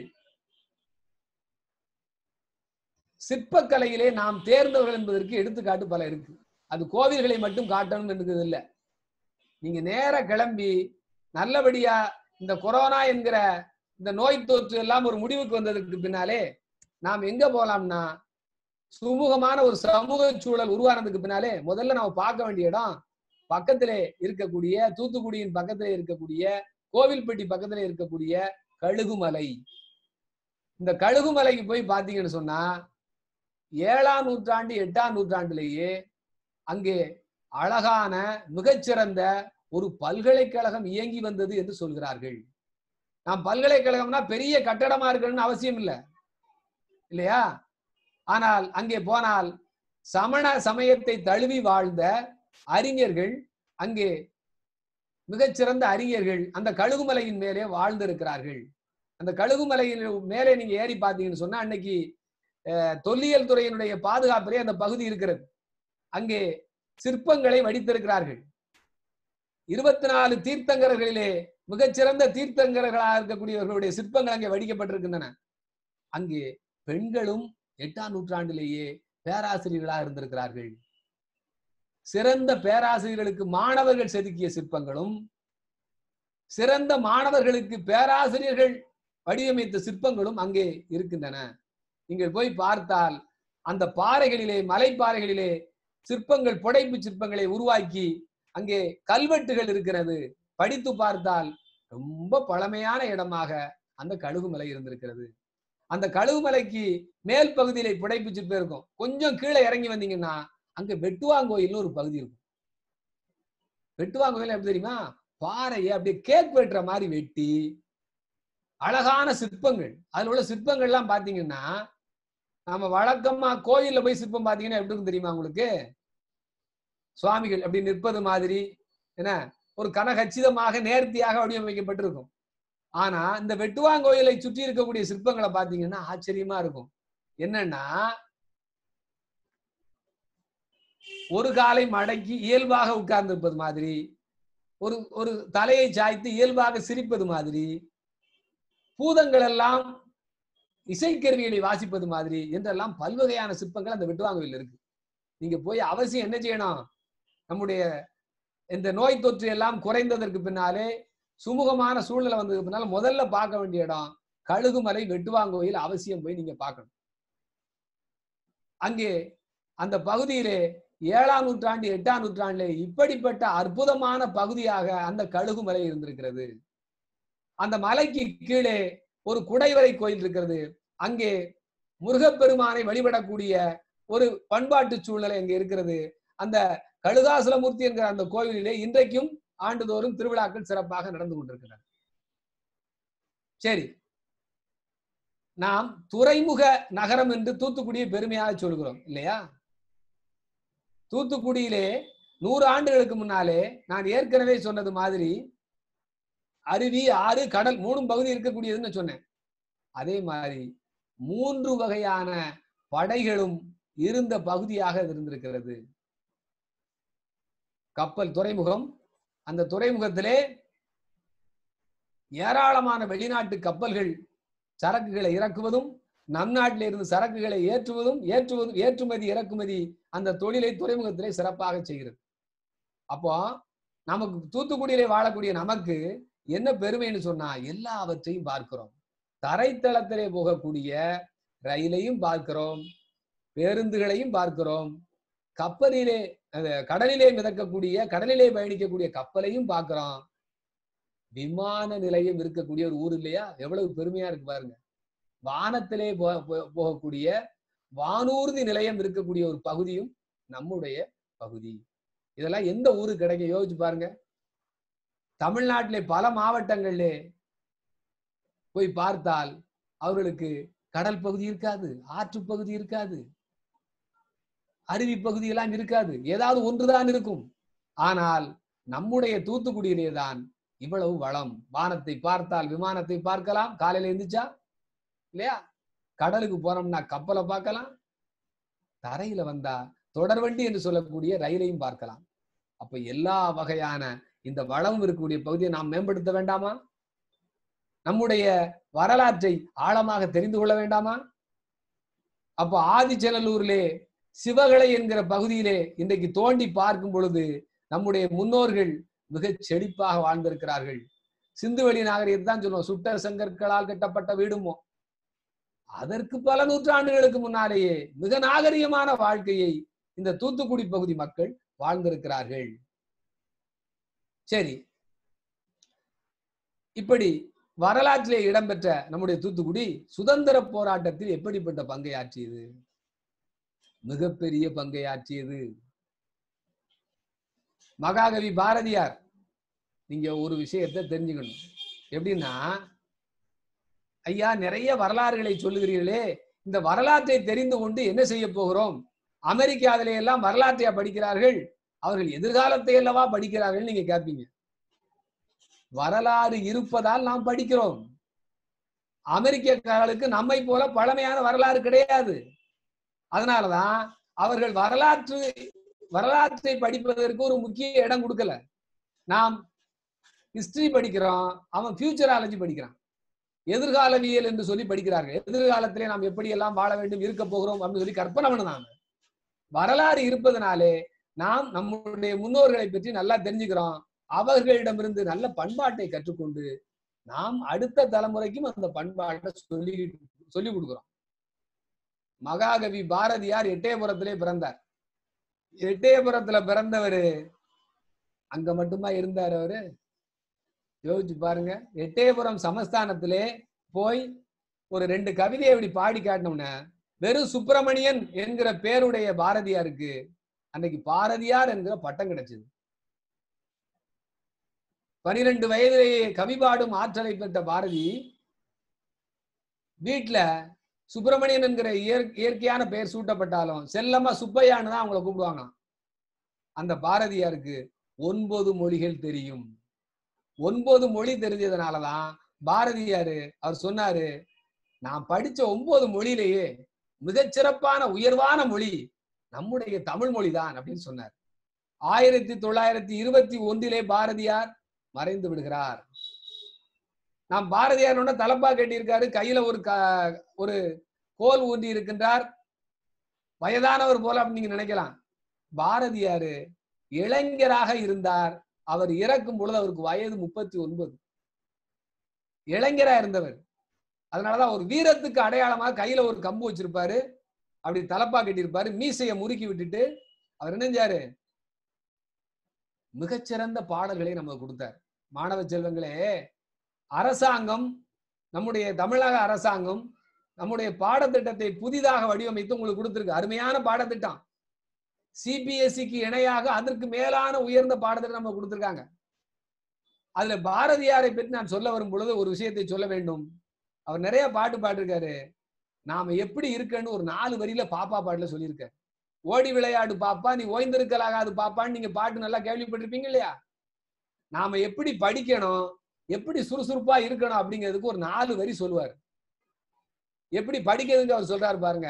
சிற்பக்கலையிலே நாம் தேர்ந்தவர்கள் என்பதற்கு எடுத்துக்காட்டு பல இருக்கு அது கோவில்களை மட்டும் காட்டணும் என்பது இல்லை நீங்க நேர கிளம்பி நல்லபடியா இந்த கொரோனா என்கிற இந்த நோய் தொற்று எல்லாம் ஒரு முடிவுக்கு வந்ததுக்கு பின்னாலே நாம் எங்க போலாம்னா சுமூகமான ஒரு சமூக சூழல் உருவானதுக்கு பின்னாலே முதல்ல நம்ம பார்க்க வேண்டிய இடம் பக்கத்திலே இருக்கக்கூடிய தூத்துக்குடியின் பக்கத்திலே இருக்கக்கூடிய கோவில்பட்டி பக்கத்திலே இருக்கக்கூடிய கழுகுமலை இந்த கழுகுமலைக்கு போய் பாத்தீங்கன்னு சொன்னா ஏழாம் நூற்றாண்டு எட்டாம் நூற்றாண்டிலேயே அங்கே அழகான மிகச்சிறந்த ஒரு பல்கலைக்கழகம் இயங்கி வந்தது என்று சொல்கிறார்கள் நாம் பல்கலைக்கழகம்னா பெரிய கட்டடமா இருக்கணும்னு அவசியம் இல்லை இல்லையா ஆனால் அங்கே போனால் சமண சமயத்தை தழுவி வாழ்ந்த அறிஞர்கள் அங்கே மிகச்சிறந்த அறிஞர்கள் அந்த கழுகுமலையின் மேலே வாழ்ந்திருக்கிறார்கள் அந்த கழுகுமலையின் மேலே நீங்க ஏறி பார்த்தீங்கன்னு சொன்னா அன்னைக்கு தொல்லியல் துறையினுடைய பாதுகாப்பிலே அந்த பகுதி இருக்கிறது அங்கே சிற்பங்களை வடித்திருக்கிறார்கள் இருபத்தி நாலு தீர்த்தங்கரர்களிலே மிகச்சிறந்த தீர்த்தங்கரர்களாக இருக்கக்கூடியவர்களுடைய சிற்பங்கள் அங்கே வடிக்கப்பட்டிருக்கின்றன அங்கே பெண்களும் எட்டாம் நூற்றாண்டிலேயே பேராசிரியர்களாக இருந்திருக்கிறார்கள் சிறந்த பேராசிரியர்களுக்கு மாணவர்கள் செதுக்கிய சிற்பங்களும் சிறந்த மாணவர்களுக்கு பேராசிரியர்கள் வடிவமைத்த சிற்பங்களும் அங்கே இருக்கின்றன நீங்கள் போய் பார்த்தால் அந்த பாறைகளிலே மலைப்பாறைகளிலே சிற்பங்கள் புடைப்பு சிற்பங்களை உருவாக்கி அங்கே கல்வெட்டுகள் இருக்கிறது படித்து பார்த்தால் ரொம்ப பழமையான இடமாக அந்த கழுகுமலை இருந்திருக்கிறது அந்த கழுகுமலைக்கு மேல் பகுதியில புடைப்பு சிற்பம் இருக்கும் கொஞ்சம் கீழே இறங்கி வந்தீங்கன்னா அங்க வெட்டுவாங்கோயில்னு ஒரு பகுதி இருக்கும் வெட்டுவாங்கோயில் எப்படி தெரியுமா பாறையை அப்படியே கேக் வெட்டுற மாதிரி வெட்டி அழகான சிற்பங்கள் அதுல உள்ள சிற்பங்கள் எல்லாம் பாத்தீங்கன்னா நம்ம வழக்கமா கோயில்ல போய் சிற்பம் பாத்தீங்கன்னா எப்படி இருக்கும் தெரியுமா உங்களுக்கு சுவாமிகள் அப்படி நிற்பது மாதிரி என்ன ஒரு கனகச்சிதமாக நேர்த்தியாக வடிவமைக்கப்பட்டிருக்கும் ஆனா இந்த வெட்டுவாங்கோயிலை சுற்றி இருக்கக்கூடிய சிற்பங்களை பாத்தீங்கன்னா ஆச்சரியமா இருக்கும் என்னன்னா ஒரு காலை மடக்கி இயல்பாக உட்கார்ந்திருப்பது மாதிரி ஒரு ஒரு தலையை சாய்த்து இயல்பாக சிரிப்பது மாதிரி பூதங்கள் எல்லாம் இசைக்கருவிகளை வாசிப்பது மாதிரி என்றெல்லாம் பல்வகையான சிற்பங்கள் அந்த வெட்டுவாங்கோயில் இருக்கு நீங்க போய் அவசியம் என்ன செய்யணும் நம்முடைய இந்த நோய் தொற்று எல்லாம் குறைந்ததற்கு பின்னாலே சுமூகமான சூழ்நிலை வந்ததுக்கு பின்னால முதல்ல பார்க்க வேண்டிய இடம் கழுகுமலை வெட்டுவாங்கோயில் அவசியம் போய் நீங்க பார்க்கணும் அங்கே அந்த பகுதியிலே ஏழாம் நூற்றாண்டு எட்டாம் நூற்றாண்டிலே இப்படிப்பட்ட அற்புதமான பகுதியாக அந்த கழுகுமலை இருந்திருக்கிறது அந்த மலைக்கு கீழே ஒரு குடைவரை கோயில் இருக்கிறது அங்கே முருகப்பெருமானை வழிபடக்கூடிய ஒரு பண்பாட்டு சூழ்நிலை அங்கே இருக்கிறது அந்த கழுகாசுலமூர்த்தி என்கிற அந்த கோவிலிலே இன்றைக்கும் ஆண்டுதோறும் திருவிழாக்கள் சிறப்பாக நடந்து கொண்டிருக்கின்றன சரி நாம் துறைமுக நகரம் என்று தூத்துக்குடியை பெருமையாக சொல்கிறோம் இல்லையா தூத்துக்குடியிலே நூறு ஆண்டுகளுக்கு முன்னாலே நான் ஏற்கனவே சொன்னது மாதிரி அருவி ஆறு கடல் மூணும் பகுதி இருக்கக்கூடியதுன்னு சொன்னேன் அதே மாதிரி மூன்று வகையான படைகளும் இருந்த பகுதியாக இது இருந்திருக்கிறது கப்பல் துறைமுகம் அந்த துறைமுகத்திலே ஏராளமான வெளிநாட்டு கப்பல்கள் சரக்குகளை இறக்குவதும் நம் நாட்டில இருந்து சரக்குகளை ஏற்றுவதும் ஏற்றுவதும் ஏற்றுமதி இறக்குமதி அந்த தொழிலை துறைமுகத்திலே சிறப்பாக செய்கிறது அப்போ நமக்கு தூத்துக்குடியிலே வாழக்கூடிய நமக்கு என்ன பெருமைன்னு சொன்னா எல்லாவற்றையும் பார்க்கிறோம் தரைத்தளத்திலே போகக்கூடிய ரயிலையும் பார்க்கிறோம் பேருந்துகளையும் பார்க்கிறோம் கப்பலிலே கடலிலே மிதக்கக்கூடிய கடலிலே பயணிக்கக்கூடிய கப்பலையும் பார்க்கிறோம் விமான நிலையம் இருக்கக்கூடிய ஒரு ஊர் இல்லையா எவ்வளவு பெருமையா இருக்கு பாருங்க வானத்திலே போ- போ- போகக்கூடிய வானூர்தி நிலையம் இருக்கக்கூடிய ஒரு பகுதியும் நம்முடைய பகுதி இதெல்லாம் எந்த ஊருக்கு கிடைக்கும் யோசிச்சு பாருங்க தமிழ்நாட்டிலே பல மாவட்டங்களிலே போய் பார்த்தால் அவர்களுக்கு கடல் பகுதி இருக்காது ஆற்று பகுதி இருக்காது அருவி பகுதி எல்லாம் இருக்காது ஏதாவது ஒன்றுதான் இருக்கும் ஆனால் நம்முடைய தூத்துக்குடியிலே தான் இவ்வளவு வளம் வானத்தை பார்த்தால் விமானத்தை பார்க்கலாம் காலையில எந்திரிச்சா இல்லையா கடலுக்கு போனோம்னா கப்பலை பார்க்கலாம் தரையில வந்தா தொடர்வண்டி என்று சொல்லக்கூடிய ரயிலையும் பார்க்கலாம் அப்ப எல்லா வகையான இந்த வளம் இருக்கக்கூடிய பகுதியை நாம் மேம்படுத்த வேண்டாமா நம்முடைய வரலாற்றை ஆழமாக தெரிந்து கொள்ள வேண்டாமா அப்ப ஆதிச்சநல்லூரிலே சிவகலை என்கிற பகுதியிலே இன்றைக்கு தோண்டி பார்க்கும் பொழுது நம்முடைய முன்னோர்கள் மிகச் செழிப்பாக வாழ்ந்திருக்கிறார்கள் சிந்துவெளி நாகரிகத்தை தான் சொல்லுவோம் சுட்ட செங்கற்களால் கட்டப்பட்ட வீடுமோ அதற்கு பல நூற்றாண்டுகளுக்கு முன்னாலேயே மிக நாகரிகமான வாழ்க்கையை இந்த தூத்துக்குடி பகுதி மக்கள் வாழ்ந்திருக்கிறார்கள் சரி இப்படி வரலாற்றிலே இடம்பெற்ற நம்முடைய தூத்துக்குடி சுதந்திர போராட்டத்தில் எப்படிப்பட்ட பங்கை ஆற்றியது மிகப்பெரிய பங்கை ஆற்றியது மகாகவி பாரதியார் நீங்க ஒரு விஷயத்தை தெரிஞ்சுக்கணும் எப்படின்னா ஐயா நிறைய வரலாறுகளை சொல்லுகிறீர்களே இந்த வரலாற்றை தெரிந்து கொண்டு என்ன செய்ய போகிறோம் அமெரிக்காவிலே எல்லாம் வரலாற்றையா படிக்கிறார்கள் அவர்கள் எதிர்காலத்தை அல்லவா படிக்கிறார்கள் நீங்க கேட்பீங்க வரலாறு இருப்பதால் நாம் படிக்கிறோம் அமெரிக்கர்களுக்கு நம்மை போல பழமையான வரலாறு கிடையாது அதனாலதான் அவர்கள் வரலாற்று வரலாற்றை படிப்பதற்கு ஒரு முக்கிய இடம் கொடுக்கல நாம் ஹிஸ்டரி படிக்கிறோம் அவன் ஃபியூச்சராலஜி படிக்கிறான் எதிர்காலவியல் என்று சொல்லி படிக்கிறார்கள் எதிர்காலத்திலே நாம் எப்படி எல்லாம் வாழ வேண்டும் இருக்க போகிறோம் அப்படின்னு சொல்லி கற்பனை பண்ணுனாங்க வரலாறு இருப்பதனாலே நாம் நம்முடைய முன்னோர்களை பற்றி நல்லா தெரிஞ்சுக்கிறோம் அவர்களிடமிருந்து நல்ல பண்பாட்டை கற்றுக்கொண்டு நாம் அடுத்த தலைமுறைக்கும் அந்த பண்பாட்டை சொல்லி சொல்லி கொடுக்கிறோம் மகாகவி பாரதியார் எட்டயபுரத்திலே பிறந்தார் எட்டயபுரத்துல பிறந்தவரு அங்க மட்டுமா இருந்தார் அவரு யோசிச்சு பாருங்க எட்டயபுரம் சமஸ்தானத்திலே போய் ஒரு ரெண்டு கவிதையை இப்படி பாடி காட்டினோம்னா வெறும் சுப்பிரமணியன் என்கிற பேருடைய பாரதியாருக்கு அன்னைக்கு பாரதியார் என்கிற பட்டம் கிடைச்சது பனிரெண்டு வயதிலேயே கவி பாடும் ஆற்றலை பெற்ற பாரதி வீட்டுல சுப்பிரமணியன் என்கிற இயற் இயற்கையான பெயர் சூட்டப்பட்டாலும் செல்லம்மா சுப்பையான்னு தான் அவங்கள கூப்பிடுவாங்க அந்த பாரதியாருக்கு ஒன்பது மொழிகள் தெரியும் ஒன்பது மொழி தெரிஞ்சதுனாலதான் பாரதியாரு அவர் சொன்னாரு நான் படிச்ச ஒன்பது மொழியிலேயே மிகச்சிறப்பான உயர்வான மொழி நம்முடைய தமிழ் மொழிதான் அப்படின்னு சொன்னார் ஆயிரத்தி தொள்ளாயிரத்தி இருபத்தி ஒன்றிலே பாரதியார் மறைந்து விடுகிறார் நாம் பாரதியாரோட தலப்பா கட்டியிருக்காரு கையில ஒரு க- ஒரு கோல் ஊன்றி இருக்கின்றார் வயதானவர் போல அப்படின்னு நீங்க நினைக்கலாம் பாரதியாரு இளைஞராக இருந்தார் அவர் இறக்கும் பொழுது அவருக்கு வயது முப்பத்தி ஒன்பது இளைஞரா இருந்தவர் அதனாலதான் ஒரு வீரத்துக்கு அடையாளமா கையில ஒரு கம்பு வச்சிருப்பாரு அப்படி தலப்பா கட்டியிருப்பாரு மீசைய முறுக்கி விட்டுட்டு அவர் என்ன செஞ்சாரு மிகச்சிறந்த பாடல்களை நமக்கு கொடுத்தார் மாணவ செல்வங்களே அரசாங்கம் நம்முடைய தமிழக அரசாங்கம் நம்முடைய பாடத்திட்டத்தை புதிதாக வடிவமைத்து உங்களுக்கு கொடுத்திருக்கு அருமையான பாடத்திட்டம் சிபிஎஸ்சிக்கு இணையாக அதற்கு மேலான உயர்ந்த பாடத்திட்டம் நம்ம கொடுத்திருக்காங்க அதுல பாரதியாரை பற்றி நான் சொல்ல வரும் பொழுது ஒரு விஷயத்தை சொல்ல வேண்டும் அவர் நிறைய பாட்டு பாடிருக்காரு நாம எப்படி இருக்கன்னு ஒரு நாலு வரியில பாப்பா பாட்டுல சொல்லியிருக்காரு ஓடி விளையாடு பாப்பா நீ ஓய்ந்திருக்கலாகாது பாப்பான்னு நீங்க பாட்டு நல்லா கேள்விப்பட்டிருப்பீங்க இல்லையா நாம எப்படி படிக்கணும் எப்படி சுறுசுறுப்பா இருக்கணும் அப்படிங்கிறதுக்கு ஒரு நாலு வரி சொல்லுவார் எப்படி படிக்கிறதுக்கு அவர் சொல்றாரு பாருங்க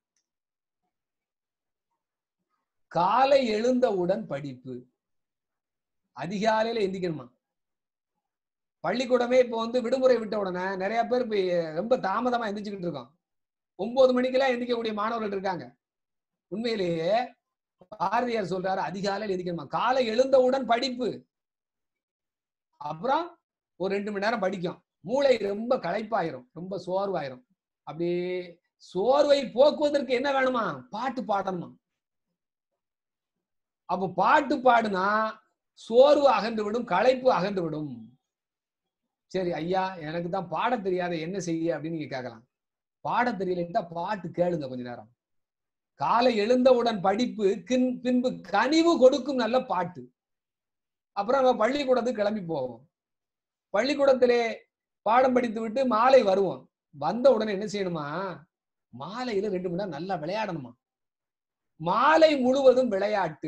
காலை எழுந்தவுடன் படிப்பு அதிகாலையில எந்திக்கணுமா பள்ளிக்கூடமே இப்போ வந்து விடுமுறை விட்ட உடனே நிறைய பேர் இப்ப ரொம்ப தாமதமா எந்திரிச்சுக்கிட்டு இருக்கோம் ஒன்பது மணிக்கெல்லாம் எந்திக்கக்கூடிய மாணவர்கள் இருக்காங்க உண்மையிலேயே பாரதியார் சொல்றாரு அதிகாலையில் எந்திக்கணுமா காலை எழுந்தவுடன் படிப்பு அப்புறம் ஒரு ரெண்டு மணி நேரம் படிக்கும் மூளை ரொம்ப களைப்பாயிரும் ரொம்ப சோர்வாயிரும் அப்படியே சோர்வை போக்குவதற்கு என்ன வேணுமா பாட்டு பாடணுமா அப்ப பாட்டு பாடுனா சோர்வு அகன்று விடும் களைப்பு அகன்று விடும் சரி ஐயா எனக்கு தான் பாட தெரியாத என்ன செய்ய அப்படின்னு நீங்க கேட்கலாம் பாட தெரியலட்டா பாட்டு கேளுங்க கொஞ்ச நேரம் காலை எழுந்தவுடன் படிப்பு கின் பின்பு கனிவு கொடுக்கும் நல்ல பாட்டு அப்புறம் நம்ம பள்ளிக்கூடத்துக்கு கிளம்பி போவோம் பள்ளிக்கூடத்திலே பாடம் படித்து விட்டு மாலை வருவோம் வந்த உடனே என்ன செய்யணுமா மாலையில ரெண்டு மணி நேரம் நல்லா விளையாடணுமா மாலை முழுவதும் விளையாட்டு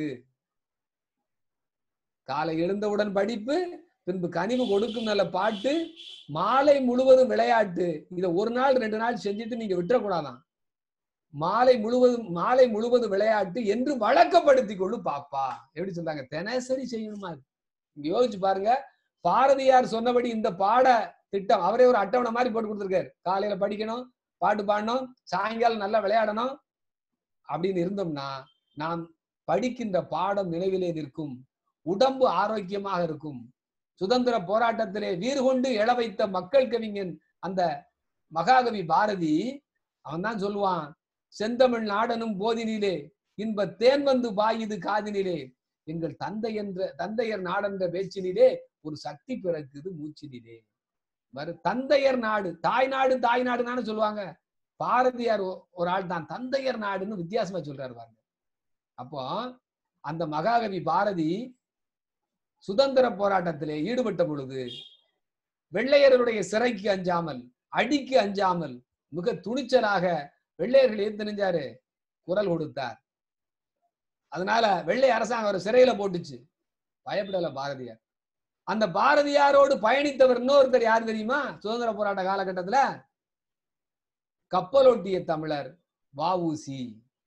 காலை எழுந்தவுடன் படிப்பு பின்பு கனிவு கொடுக்கும் நல்ல பாட்டு மாலை முழுவதும் விளையாட்டு இதை ஒரு நாள் ரெண்டு நாள் செஞ்சுட்டு நீங்க விட்டுறக்கூடாதான் மாலை முழுவதும் மாலை முழுவதும் விளையாட்டு என்று வழக்கப்படுத்தி கொள்ளு பாப்பா எப்படி சொல்றாங்க தினசரி செய்யணுமா அது? இங்க யோசிச்சு பாருங்க பாரதியார் சொன்னபடி இந்த பாட திட்டம் அவரே ஒரு அட்டவணை மாதிரி போட்டு கொடுத்திருக்காரு காலையில படிக்கணும் பாட்டு பாடணும் சாயங்காலம் நல்லா விளையாடணும் அப்படின்னு இருந்தோம்னா நாம் படிக்கின்ற பாடம் நினைவிலே நிற்கும் உடம்பு ஆரோக்கியமாக இருக்கும் சுதந்திர போராட்டத்திலே வீறு கொண்டு எழ வைத்த மக்கள் கவிஞன் அந்த மகாகவி பாரதி அவன் தான் சொல்லுவான் செந்தமிழ் நாடனும் போதினிலே இன்ப தேன் வந்து பாயுது காதினிலே எங்கள் தந்தை என்ற தந்தையர் நாடென்ற பேச்சினிலே ஒரு சக்தி பிறக்குது மூச்சினிலே வரு தந்தையர் நாடு தாய் நாடு தாய் நாடுன்னு சொல்லுவாங்க பாரதியார் ஒ- ஒரு ஆள் தான் தந்தையர் நாடுன்னு வித்தியாசமா சொல்றாரு பாருங்க அப்போ அந்த மகாகவி பாரதி சுதந்திர போராட்டத்திலே ஈடுபட்ட பொழுது வெள்ளையர்களுடைய சிறைக்கு அஞ்சாமல் அடிக்கு அஞ்சாமல் மிக துணிச்சலாக வெள்ளையர்கள் ஏன் தெரிஞ்சாரு குரல் கொடுத்தார் அதனால வெள்ளை அரசாங்கம் அவர் சிறையில போட்டுச்சு பயப்படல பாரதியார் அந்த பாரதியாரோடு பயணித்தவர் இன்னொருத்தர் யார் தெரியுமா சுதந்திர போராட்ட காலகட்டத்துல கப்பலோட்டிய தமிழர் வஉசி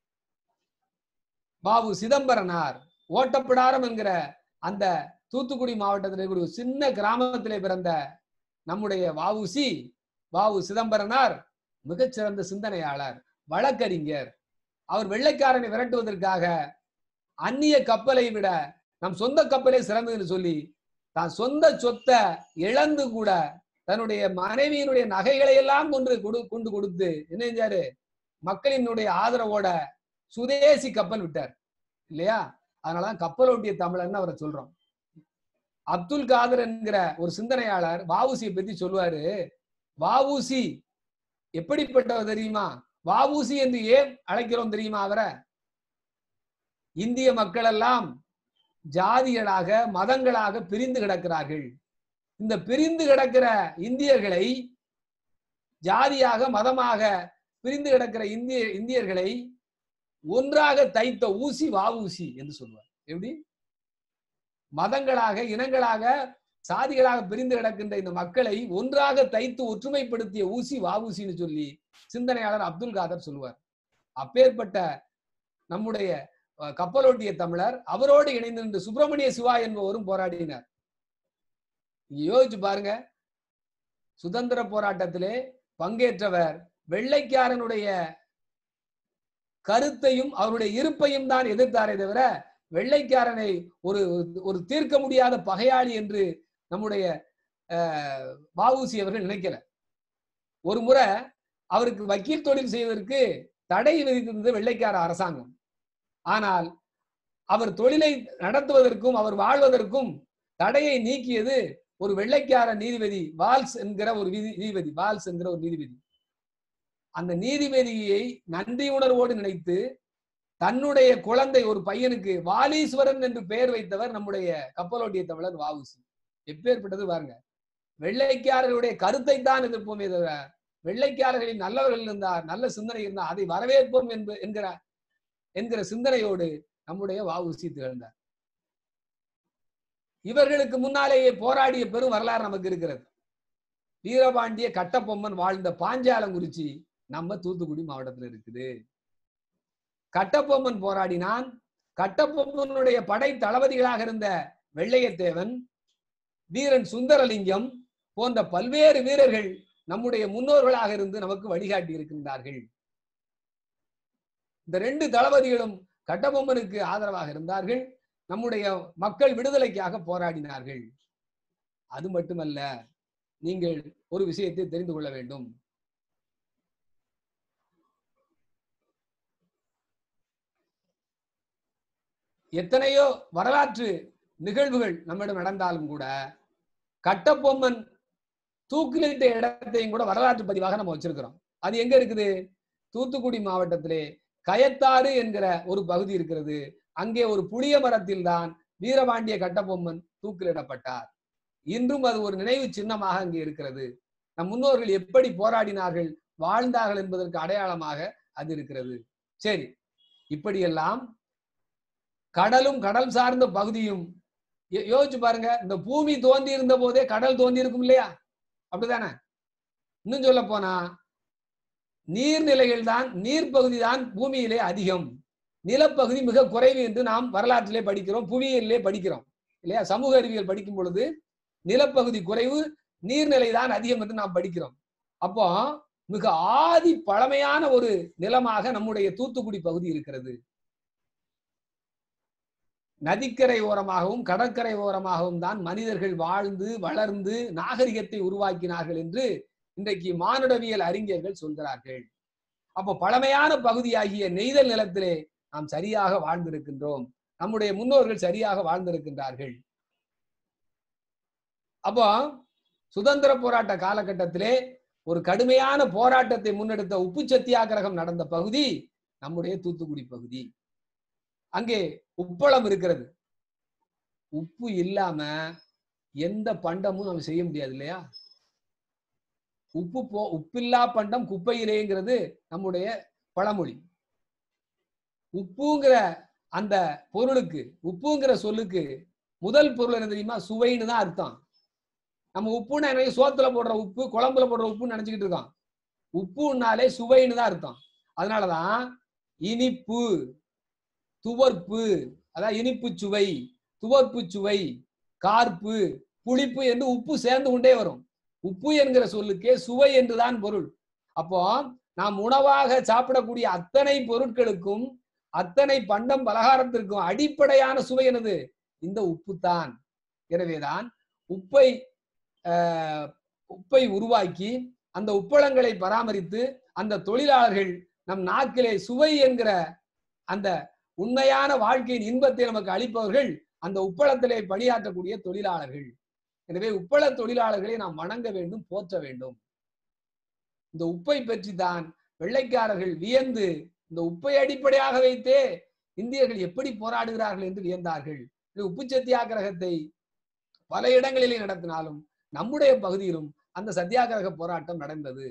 வாவு சிதம்பரனார் ஓட்டப்பிடாரம் என்கிற அந்த தூத்துக்குடி மாவட்டத்தில் இருக்கக்கூடிய ஒரு சின்ன கிராமத்திலே பிறந்த நம்முடைய வஉசி வாவு சிதம்பரனார் மிகச்சிறந்த சிந்தனையாளர் வழக்கறிஞர் அவர் வெள்ளைக்காரனை விரட்டுவதற்காக அந்நிய கப்பலை விட நம் சொந்த கப்பலே சிறந்ததுன்னு சொல்லி தான் சொந்த சொத்தை இழந்து கூட தன்னுடைய மனைவியினுடைய நகைகளை எல்லாம் கொண்டு கொடு- கொண்டு கொடுத்து என்ன செஞ்சாரு மக்களினுடைய ஆதரவோட சுதேசி கப்பல் விட்டார் இல்லையா அதனாலதான் கப்பலோட்டிய தமிழர்னு அவரை சொல்றோம் அப்துல் காதர் என்கிற ஒரு சிந்தனையாளர் வாவுசியை பத்தி சொல்லுவாரு வாவுசி எப்படிப்பட்டவர் தெரியுமா வாவுசி என்று ஏன் அழைக்கிறோம் தெரியுமா அவரை இந்திய மக்கள் எல்லாம் ஜாதிகளாக மதங்களாக பிரிந்து கிடக்கிறார்கள் இந்த பிரிந்து கிடக்கிற இந்தியர்களை ஜாதியாக மதமாக பிரிந்து கிடக்கிற இந்திய இந்தியர்களை ஒன்றாக தைத்த ஊசி வாவூசி என்று சொல்லுவார் எப்படி மதங்களாக இனங்களாக சாதிகளாக பிரிந்து கிடக்கின்ற இந்த மக்களை ஒன்றாக தைத்து ஒற்றுமைப்படுத்திய ஊசி வாவூசின்னு சொல்லி சிந்தனையாளர் அப்துல் காதர் சொல்லுவார் அப்பேற்பட்ட நம்முடைய அஹ், கப்பலோட்டிய தமிழர் அவரோடு இணைந்து நின்று சுப்பிரமணிய சிவா என்பவரும் போராடினார் இங்க யோசிச்சு பாருங்க சுதந்திர போராட்டத்திலே பங்கேற்றவர் வெள்ளைக்காரனுடைய கருத்தையும் அவருடைய இருப்பையும் தான் எதிர்த்தாரே தவிர வெள்ளைக்காரனை ஒரு ஒரு தீர்க்க முடியாத பகையாளி என்று நம்முடைய அஹ், வஉசி அவர்கள் நினைக்கல ஒரு முறை அவருக்கு வக்கீல் தொழில் செய்வதற்கு தடை விதித்திருந்தது வெள்ளைக்கார அரசாங்கம் ஆனால் அவர் தொழிலை நடத்துவதற்கும் அவர் வாழ்வதற்கும் தடையை நீக்கியது ஒரு வெள்ளைக்கார நீதிபதி வால்ஸ் என்கிற ஒரு விதி- நீதிபதி வால்ஸ் என்கிற ஒரு நீதிபதி அந்த நீதிபதியை நன்றி உணர்வோடு நினைத்து தன்னுடைய குழந்தை ஒரு பையனுக்கு வாலீஸ்வரன் என்று பெயர் வைத்தவர் நம்முடைய கப்பலோட்டிய தமிழர் வாவுசி எப்பேற்பட்டது பாருங்க வெள்ளைக்காரர்களுடைய கருத்தை தான் எதிர்ப்போமே தவிர வெள்ளைக்காரர்களின் நல்லவர்கள் இருந்தார் நல்ல சிந்தனை இருந்தார் அதை வரவேற்போம் என்ப என்கிற என்கிற சிந்தனையோடு நம்முடைய வாவுசி திகழ்ந்தார் இவர்களுக்கு முன்னாலேயே போராடிய பெரும் வரலாறு நமக்கு இருக்கிறது வீரபாண்டிய கட்டபொம்மன் வாழ்ந்த பாஞ்சாலங்குறிச்சி நம்ம தூத்துக்குடி மாவட்டத்தில் இருக்குது கட்டபொம்மன் போராடினான் கட்டபொம்மனுடைய படை தளபதிகளாக இருந்த வெள்ளையத்தேவன் வீரன் சுந்தரலிங்கம் போன்ற பல்வேறு வீரர்கள் நம்முடைய முன்னோர்களாக இருந்து நமக்கு வழிகாட்டி இருக்கின்றார்கள் இந்த ரெண்டு தளபதிகளும் கட்டபொம்மனுக்கு ஆதரவாக இருந்தார்கள் நம்முடைய மக்கள் விடுதலைக்காக போராடினார்கள் அது மட்டுமல்ல நீங்கள் ஒரு விஷயத்தை தெரிந்து கொள்ள வேண்டும் எத்தனையோ வரலாற்று நிகழ்வுகள் நம்மிடம் நடந்தாலும் கூட கட்டபொம்மன் தூக்கிலிட்ட இடத்தையும் கூட வரலாற்று பதிவாக நம்ம வச்சிருக்கிறோம் அது எங்க இருக்குது தூத்துக்குடி மாவட்டத்திலே கயத்தாறு என்கிற ஒரு பகுதி இருக்கிறது அங்கே ஒரு புளிய மரத்தில் தான் வீரபாண்டிய கட்டபொம்மன் தூக்கிலிடப்பட்டார் இன்றும் அது ஒரு நினைவு சின்னமாக அங்கே இருக்கிறது நம் முன்னோர்கள் எப்படி போராடினார்கள் வாழ்ந்தார்கள் என்பதற்கு அடையாளமாக அது இருக்கிறது சரி இப்படியெல்லாம் கடலும் கடல் சார்ந்த பகுதியும் யோ- யோசிச்சு பாருங்க இந்த பூமி தோன்றி இருந்த போதே கடல் தோன்றி இருக்கும் இல்லையா அப்படிதானே இன்னும் சொல்ல போனா நீர்நிலைகள் தான் நீர்ப்பகுதி தான் பூமியிலே அதிகம் நிலப்பகுதி மிக குறைவு என்று நாம் வரலாற்றிலே படிக்கிறோம் புவியியலிலே படிக்கிறோம் இல்லையா சமூக அறிவியல் படிக்கும் பொழுது நிலப்பகுதி குறைவு நீர்நிலை தான் அதிகம் என்று நாம் படிக்கிறோம் அப்போ மிக ஆதி பழமையான ஒரு நிலமாக நம்முடைய தூத்துக்குடி பகுதி இருக்கிறது நதிக்கரை ஓரமாகவும் கடற்கரை ஓரமாகவும் தான் மனிதர்கள் வாழ்ந்து வளர்ந்து நாகரிகத்தை உருவாக்கினார்கள் என்று இன்றைக்கு மானுடவியல் அறிஞர்கள் சொல்கிறார்கள் அப்போ பழமையான பகுதியாகிய நெய்தல் நிலத்திலே நாம் சரியாக வாழ்ந்திருக்கின்றோம் நம்முடைய முன்னோர்கள் சரியாக வாழ்ந்திருக்கின்றார்கள் அப்போ சுதந்திர போராட்ட காலகட்டத்திலே ஒரு கடுமையான போராட்டத்தை முன்னெடுத்த உப்பு சத்தியாகிரகம் நடந்த பகுதி நம்முடைய தூத்துக்குடி பகுதி அங்கே உப்பளம் இருக்கிறது உப்பு இல்லாம எந்த பண்டமும் நம்ம செய்ய முடியாது இல்லையா உப்பு போ உப்பில்லா பண்டம் குப்பையிலேங்கிறது நம்முடைய பழமொழி உப்புங்கிற அந்த பொருளுக்கு உப்புங்கிற சொல்லுக்கு முதல் பொருள் என்ன தெரியுமா சுவைன்னு தான் அர்த்தம் நம்ம உப்புன்னு எனக்கு சோத்துல போடுற உப்பு குழம்புல போடுற உப்புன்னு நினைச்சுக்கிட்டு இருக்கோம் உப்புன்னாலே சுவைன்னு தான் அர்த்தம் அதனாலதான் இனிப்பு துவர்ப்பு அதான் இனிப்பு சுவை துவர்ப்பு சுவை கார்ப்பு புளிப்பு என்று உப்பு சேர்ந்து கொண்டே வரும் உப்பு என்கிற சொல்லுக்கே சுவை என்றுதான் பொருள் அப்போ நாம் உணவாக சாப்பிடக்கூடிய அத்தனை பொருட்களுக்கும் அத்தனை பண்டம் பலகாரத்திற்கும் அடிப்படையான சுவை என்னது இந்த உப்பு தான் எனவேதான் உப்பை ஆஹ், உப்பை உருவாக்கி அந்த உப்பளங்களை பராமரித்து அந்த தொழிலாளர்கள் நம் நாக்கிலே சுவை என்கிற அந்த உண்மையான வாழ்க்கையின் இன்பத்தை நமக்கு அளிப்பவர்கள் அந்த உப்பளத்திலே பணியாற்றக்கூடிய தொழிலாளர்கள் எனவே உப்பள தொழிலாளர்களை நாம் வணங்க வேண்டும் போற்ற வேண்டும் இந்த உப்பை பற்றி தான் வெள்ளைக்காரர்கள் வியந்து இந்த உப்பை அடிப்படையாக வைத்தே இந்தியர்கள் எப்படி போராடுகிறார்கள் என்று வியந்தார்கள் இது உப்பு சத்தியாகிரகத்தை பல இடங்களிலே நடத்தினாலும் நம்முடைய பகுதியிலும் அந்த சத்தியாகிரக போராட்டம் நடந்தது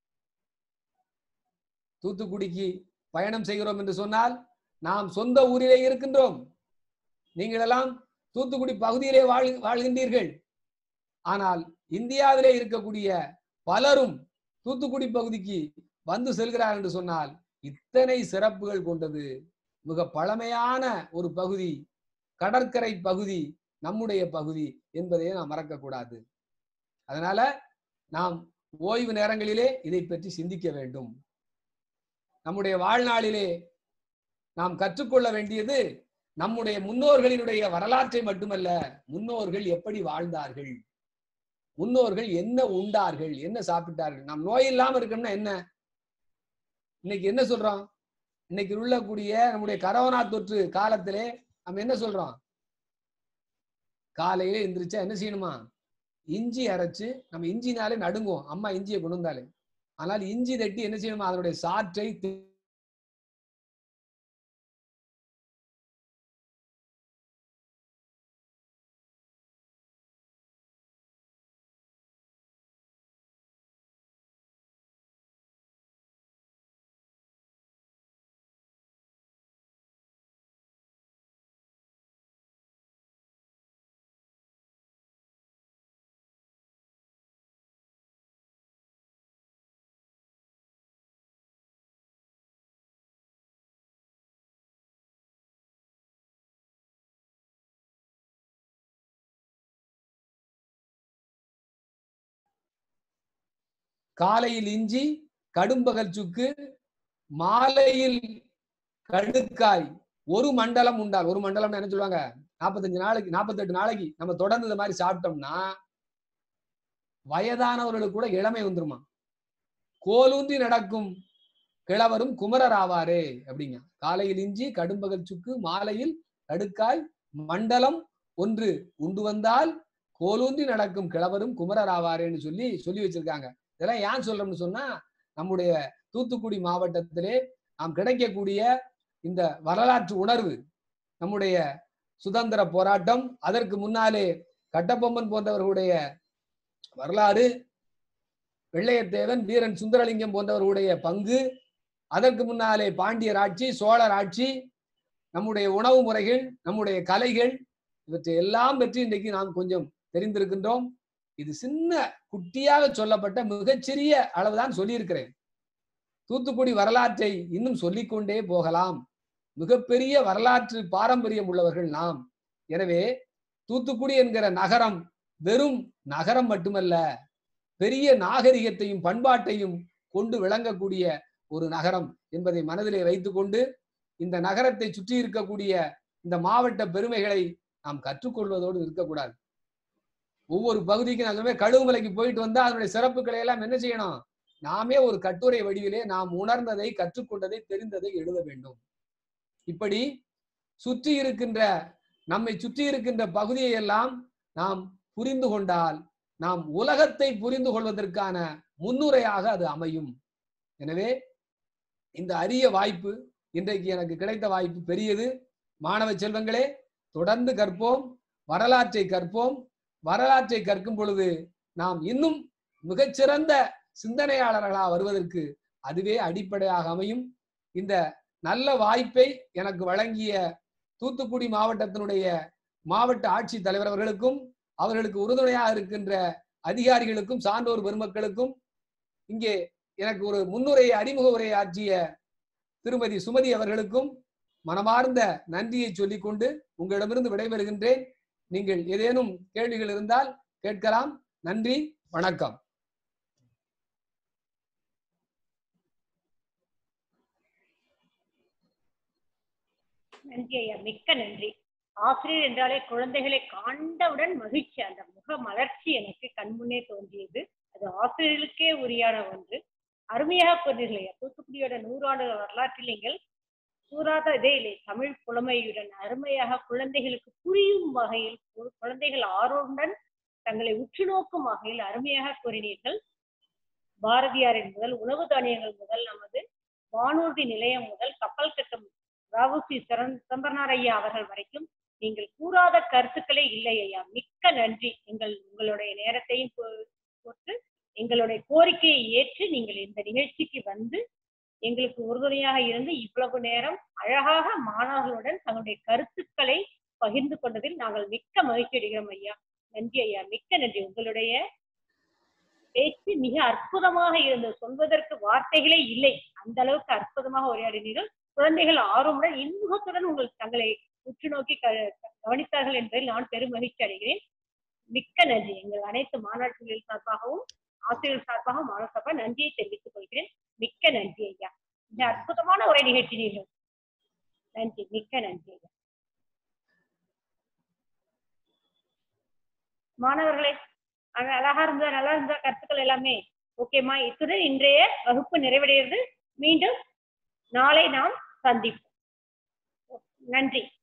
தூத்துக்குடிக்கு பயணம் செய்கிறோம் என்று சொன்னால் நாம் சொந்த ஊரிலே இருக்கின்றோம் நீங்கள் எல்லாம் தூத்துக்குடி பகுதியிலே வாழ் வாழ்கின்றீர்கள் ஆனால் இந்தியாவிலே இருக்கக்கூடிய பலரும் தூத்துக்குடி பகுதிக்கு வந்து செல்கிறார் என்று சொன்னால் இத்தனை சிறப்புகள் கொண்டது மிக பழமையான ஒரு பகுதி கடற்கரை பகுதி நம்முடைய பகுதி என்பதை நாம் மறக்கக்கூடாது அதனால நாம் ஓய்வு நேரங்களிலே இதை பற்றி சிந்திக்க வேண்டும் நம்முடைய வாழ்நாளிலே நாம் கற்றுக்கொள்ள வேண்டியது நம்முடைய முன்னோர்களினுடைய வரலாற்றை மட்டுமல்ல முன்னோர்கள் எப்படி வாழ்ந்தார்கள் முன்னோர்கள் என்ன உண்டார்கள் என்ன சாப்பிட்டார்கள் நாம் நோய் இல்லாம இருக்கணும்னா என்ன இன்னைக்கு என்ன சொல்றோம் இன்னைக்கு உள்ளக்கூடிய நம்முடைய கரோனா தொற்று காலத்திலே நம்ம என்ன சொல்றோம் காலையில எந்திரிச்சா என்ன செய்யணுமா இஞ்சி அரைச்சு நம்ம இஞ்சினாலே நடுங்குவோம் அம்மா இஞ்சியை கொண்டு வந்தாலே ஆனால் இஞ்சி தட்டி என்ன செய்யணுமா அதனுடைய சாற்றை தி- காலையில் இஞ்சி கடும்பகல் சுக்கு மாலையில் கடுக்காய் ஒரு மண்டலம் உண்டால் ஒரு மண்டலம் என்ன சொல்லுவாங்க நாற்பத்தஞ்சு நாளைக்கு நாற்பத்தெட்டு நாளைக்கு நம்ம தொடர்ந்து இந்த மாதிரி சாப்பிட்டோம்னா வயதானவர்களுக்கு கூட இளமை வந்துருமா கோலூன்றி நடக்கும் கிழவரும் குமரர் ஆவாரே அப்படிங்க காலையில் இஞ்சி கடும்பகல் சுக்கு மாலையில் கடுக்காய் மண்டலம் ஒன்று உண்டு வந்தால் கோலூன்றி நடக்கும் கிழவரும் குமரர் ஆவாரேன்னு சொல்லி சொல்லி வச்சிருக்காங்க இதெல்லாம் ஏன் சொல்றோம்னு சொன்னா நம்முடைய தூத்துக்குடி மாவட்டத்திலே நாம் கிடைக்கக்கூடிய இந்த வரலாற்று உணர்வு நம்முடைய சுதந்திர போராட்டம் அதற்கு முன்னாலே கட்டபொம்மன் போன்றவர்களுடைய வரலாறு வெள்ளையத்தேவன் வீரன் சுந்தரலிங்கம் போன்றவர்களுடைய பங்கு அதற்கு முன்னாலே பாண்டியர் ஆட்சி சோழர் ஆட்சி நம்முடைய உணவு முறைகள் நம்முடைய கலைகள் இவற்றை எல்லாம் பற்றி இன்றைக்கு நாம் கொஞ்சம் தெரிந்திருக்கின்றோம் இது சின்ன குட்டியாக சொல்லப்பட்ட மிகச்சிறிய அளவுதான் சொல்லியிருக்கிறேன் தூத்துக்குடி வரலாற்றை இன்னும் சொல்லிக்கொண்டே போகலாம் மிகப்பெரிய வரலாற்று பாரம்பரியம் உள்ளவர்கள் நாம் எனவே தூத்துக்குடி என்கிற நகரம் வெறும் நகரம் மட்டுமல்ல பெரிய நாகரிகத்தையும் பண்பாட்டையும் கொண்டு விளங்கக்கூடிய ஒரு நகரம் என்பதை மனதிலே வைத்துக்கொண்டு இந்த நகரத்தை சுற்றி இருக்கக்கூடிய இந்த மாவட்ட பெருமைகளை நாம் கற்றுக்கொள்வதோடு இருக்கக்கூடாது ஒவ்வொரு பகுதிக்கும் அதுவே கழுவுமலைக்கு போயிட்டு வந்தா அதனுடைய சிறப்புகளை எல்லாம் என்ன செய்யணும் நாமே ஒரு கட்டுரை வடிவிலே நாம் உணர்ந்ததை கற்றுக்கொண்டதை தெரிந்ததை எழுத வேண்டும் இப்படி சுற்றி இருக்கின்ற நம்மை சுற்றி இருக்கின்ற பகுதியை எல்லாம் நாம் புரிந்து கொண்டால் நாம் உலகத்தை புரிந்து கொள்வதற்கான முன்னுரையாக அது அமையும் எனவே இந்த அரிய வாய்ப்பு இன்றைக்கு எனக்கு கிடைத்த வாய்ப்பு பெரியது மாணவ செல்வங்களே தொடர்ந்து கற்போம் வரலாற்றை கற்போம் வரலாற்றை கற்கும் பொழுது நாம் இன்னும் மிகச்சிறந்த சிந்தனையாளர்களாக வருவதற்கு அதுவே அடிப்படையாக அமையும் இந்த நல்ல வாய்ப்பை எனக்கு வழங்கிய தூத்துக்குடி மாவட்டத்தினுடைய மாவட்ட ஆட்சித் தலைவர் அவர்களுக்கும் அவர்களுக்கு உறுதுணையாக இருக்கின்ற அதிகாரிகளுக்கும் சான்றோர் பெருமக்களுக்கும் இங்கே எனக்கு ஒரு முன்னுரையை அறிமுக உரையை ஆற்றிய திருமதி சுமதி அவர்களுக்கும் மனமார்ந்த நன்றியை சொல்லிக்கொண்டு உங்களிடமிருந்து விடைபெறுகின்றேன் நீங்கள் ஏதேனும் கேள்விகள் இருந்தால் கேட்கலாம் நன்றி வணக்கம் நன்றி ஐயா மிக்க நன்றி ஆசிரியர் என்றாலே குழந்தைகளை காண்டவுடன் மகிழ்ச்சி அந்த முக மலர்ச்சி எனக்கு கண்முன்னே தோன்றியது அது ஆசிரியர்களுக்கே உரியான ஒன்று அருமையாக கூறினீர்கள் ஐயா தூத்துக்குடியோட நூறாண்டு வரலாற்றில் நீங்கள் கூறாத இதே இல்லை தமிழ் புலமையுடன் அருமையாக குழந்தைகளுக்கு புரியும் வகையில் கு- குழந்தைகள் ஆர்வமுடன் தங்களை உற்று நோக்கும் வகையில் அருமையாக கூறினீர்கள் பாரதியாரின் முதல் உணவு தானியங்கள் முதல் நமது வானூர்தி நிலையம் முதல் கப்பல் கட்டும் ராவுசி சிதம்பரனார் ஐயா அவர்கள் வரைக்கும் நீங்கள் கூறாத கருத்துக்களே இல்லை ஐயா மிக்க நன்றி எங்கள் உங்களுடைய நேரத்தையும் பொ- பொறுத்து எங்களுடைய கோரிக்கையை ஏற்று நீங்கள் இந்த நிகழ்ச்சிக்கு வந்து எங்களுக்கு உறுதுணையாக இருந்து இவ்வளவு நேரம் அழகாக மாணவர்களுடன் தங்களுடைய கருத்துக்களை பகிர்ந்து கொண்டதில் நாங்கள் மிக்க மகிழ்ச்சி அடைகிறோம் ஐயா நன்றி ஐயா மிக்க நன்றி உங்களுடைய பேச்சு மிக அற்புதமாக இருந்தது சொல்வதற்கு வார்த்தைகளே இல்லை அந்த அளவுக்கு அற்புதமாக உரையாடினீர்கள் குழந்தைகள் ஆர்வமுடன் இன்முகத்துடன் உங்கள் தங்களை உற்று நோக்கி க- கவனித்தார்கள் என்பதில் நான் பெரும் மகிழ்ச்சி அடைகிறேன் மிக்க நன்றி எங்கள் அனைத்து மாணவர்கள் சார்பாகவும் ஆசிரியர் சார்பாகவும் மாணவர் சார்பாக நன்றியை தெரிவித்துக் கொள்கிறேன் மிக்க நன்றி ஐயா இந்த அற்புதமான உரை நிகழ்த்தினீர்கள் நன்றி மிக்க நன்றி ஐயா மாணவர்களே அழ- அழகா இருந்தா நல்லா இருந்தா கருத்துக்கள் எல்லாமே ஓகேமா இத்துடன் இன்றைய வகுப்பு நிறைவடைகிறது மீண்டும் நாளை நாம் சந்திப்போம் நன்றி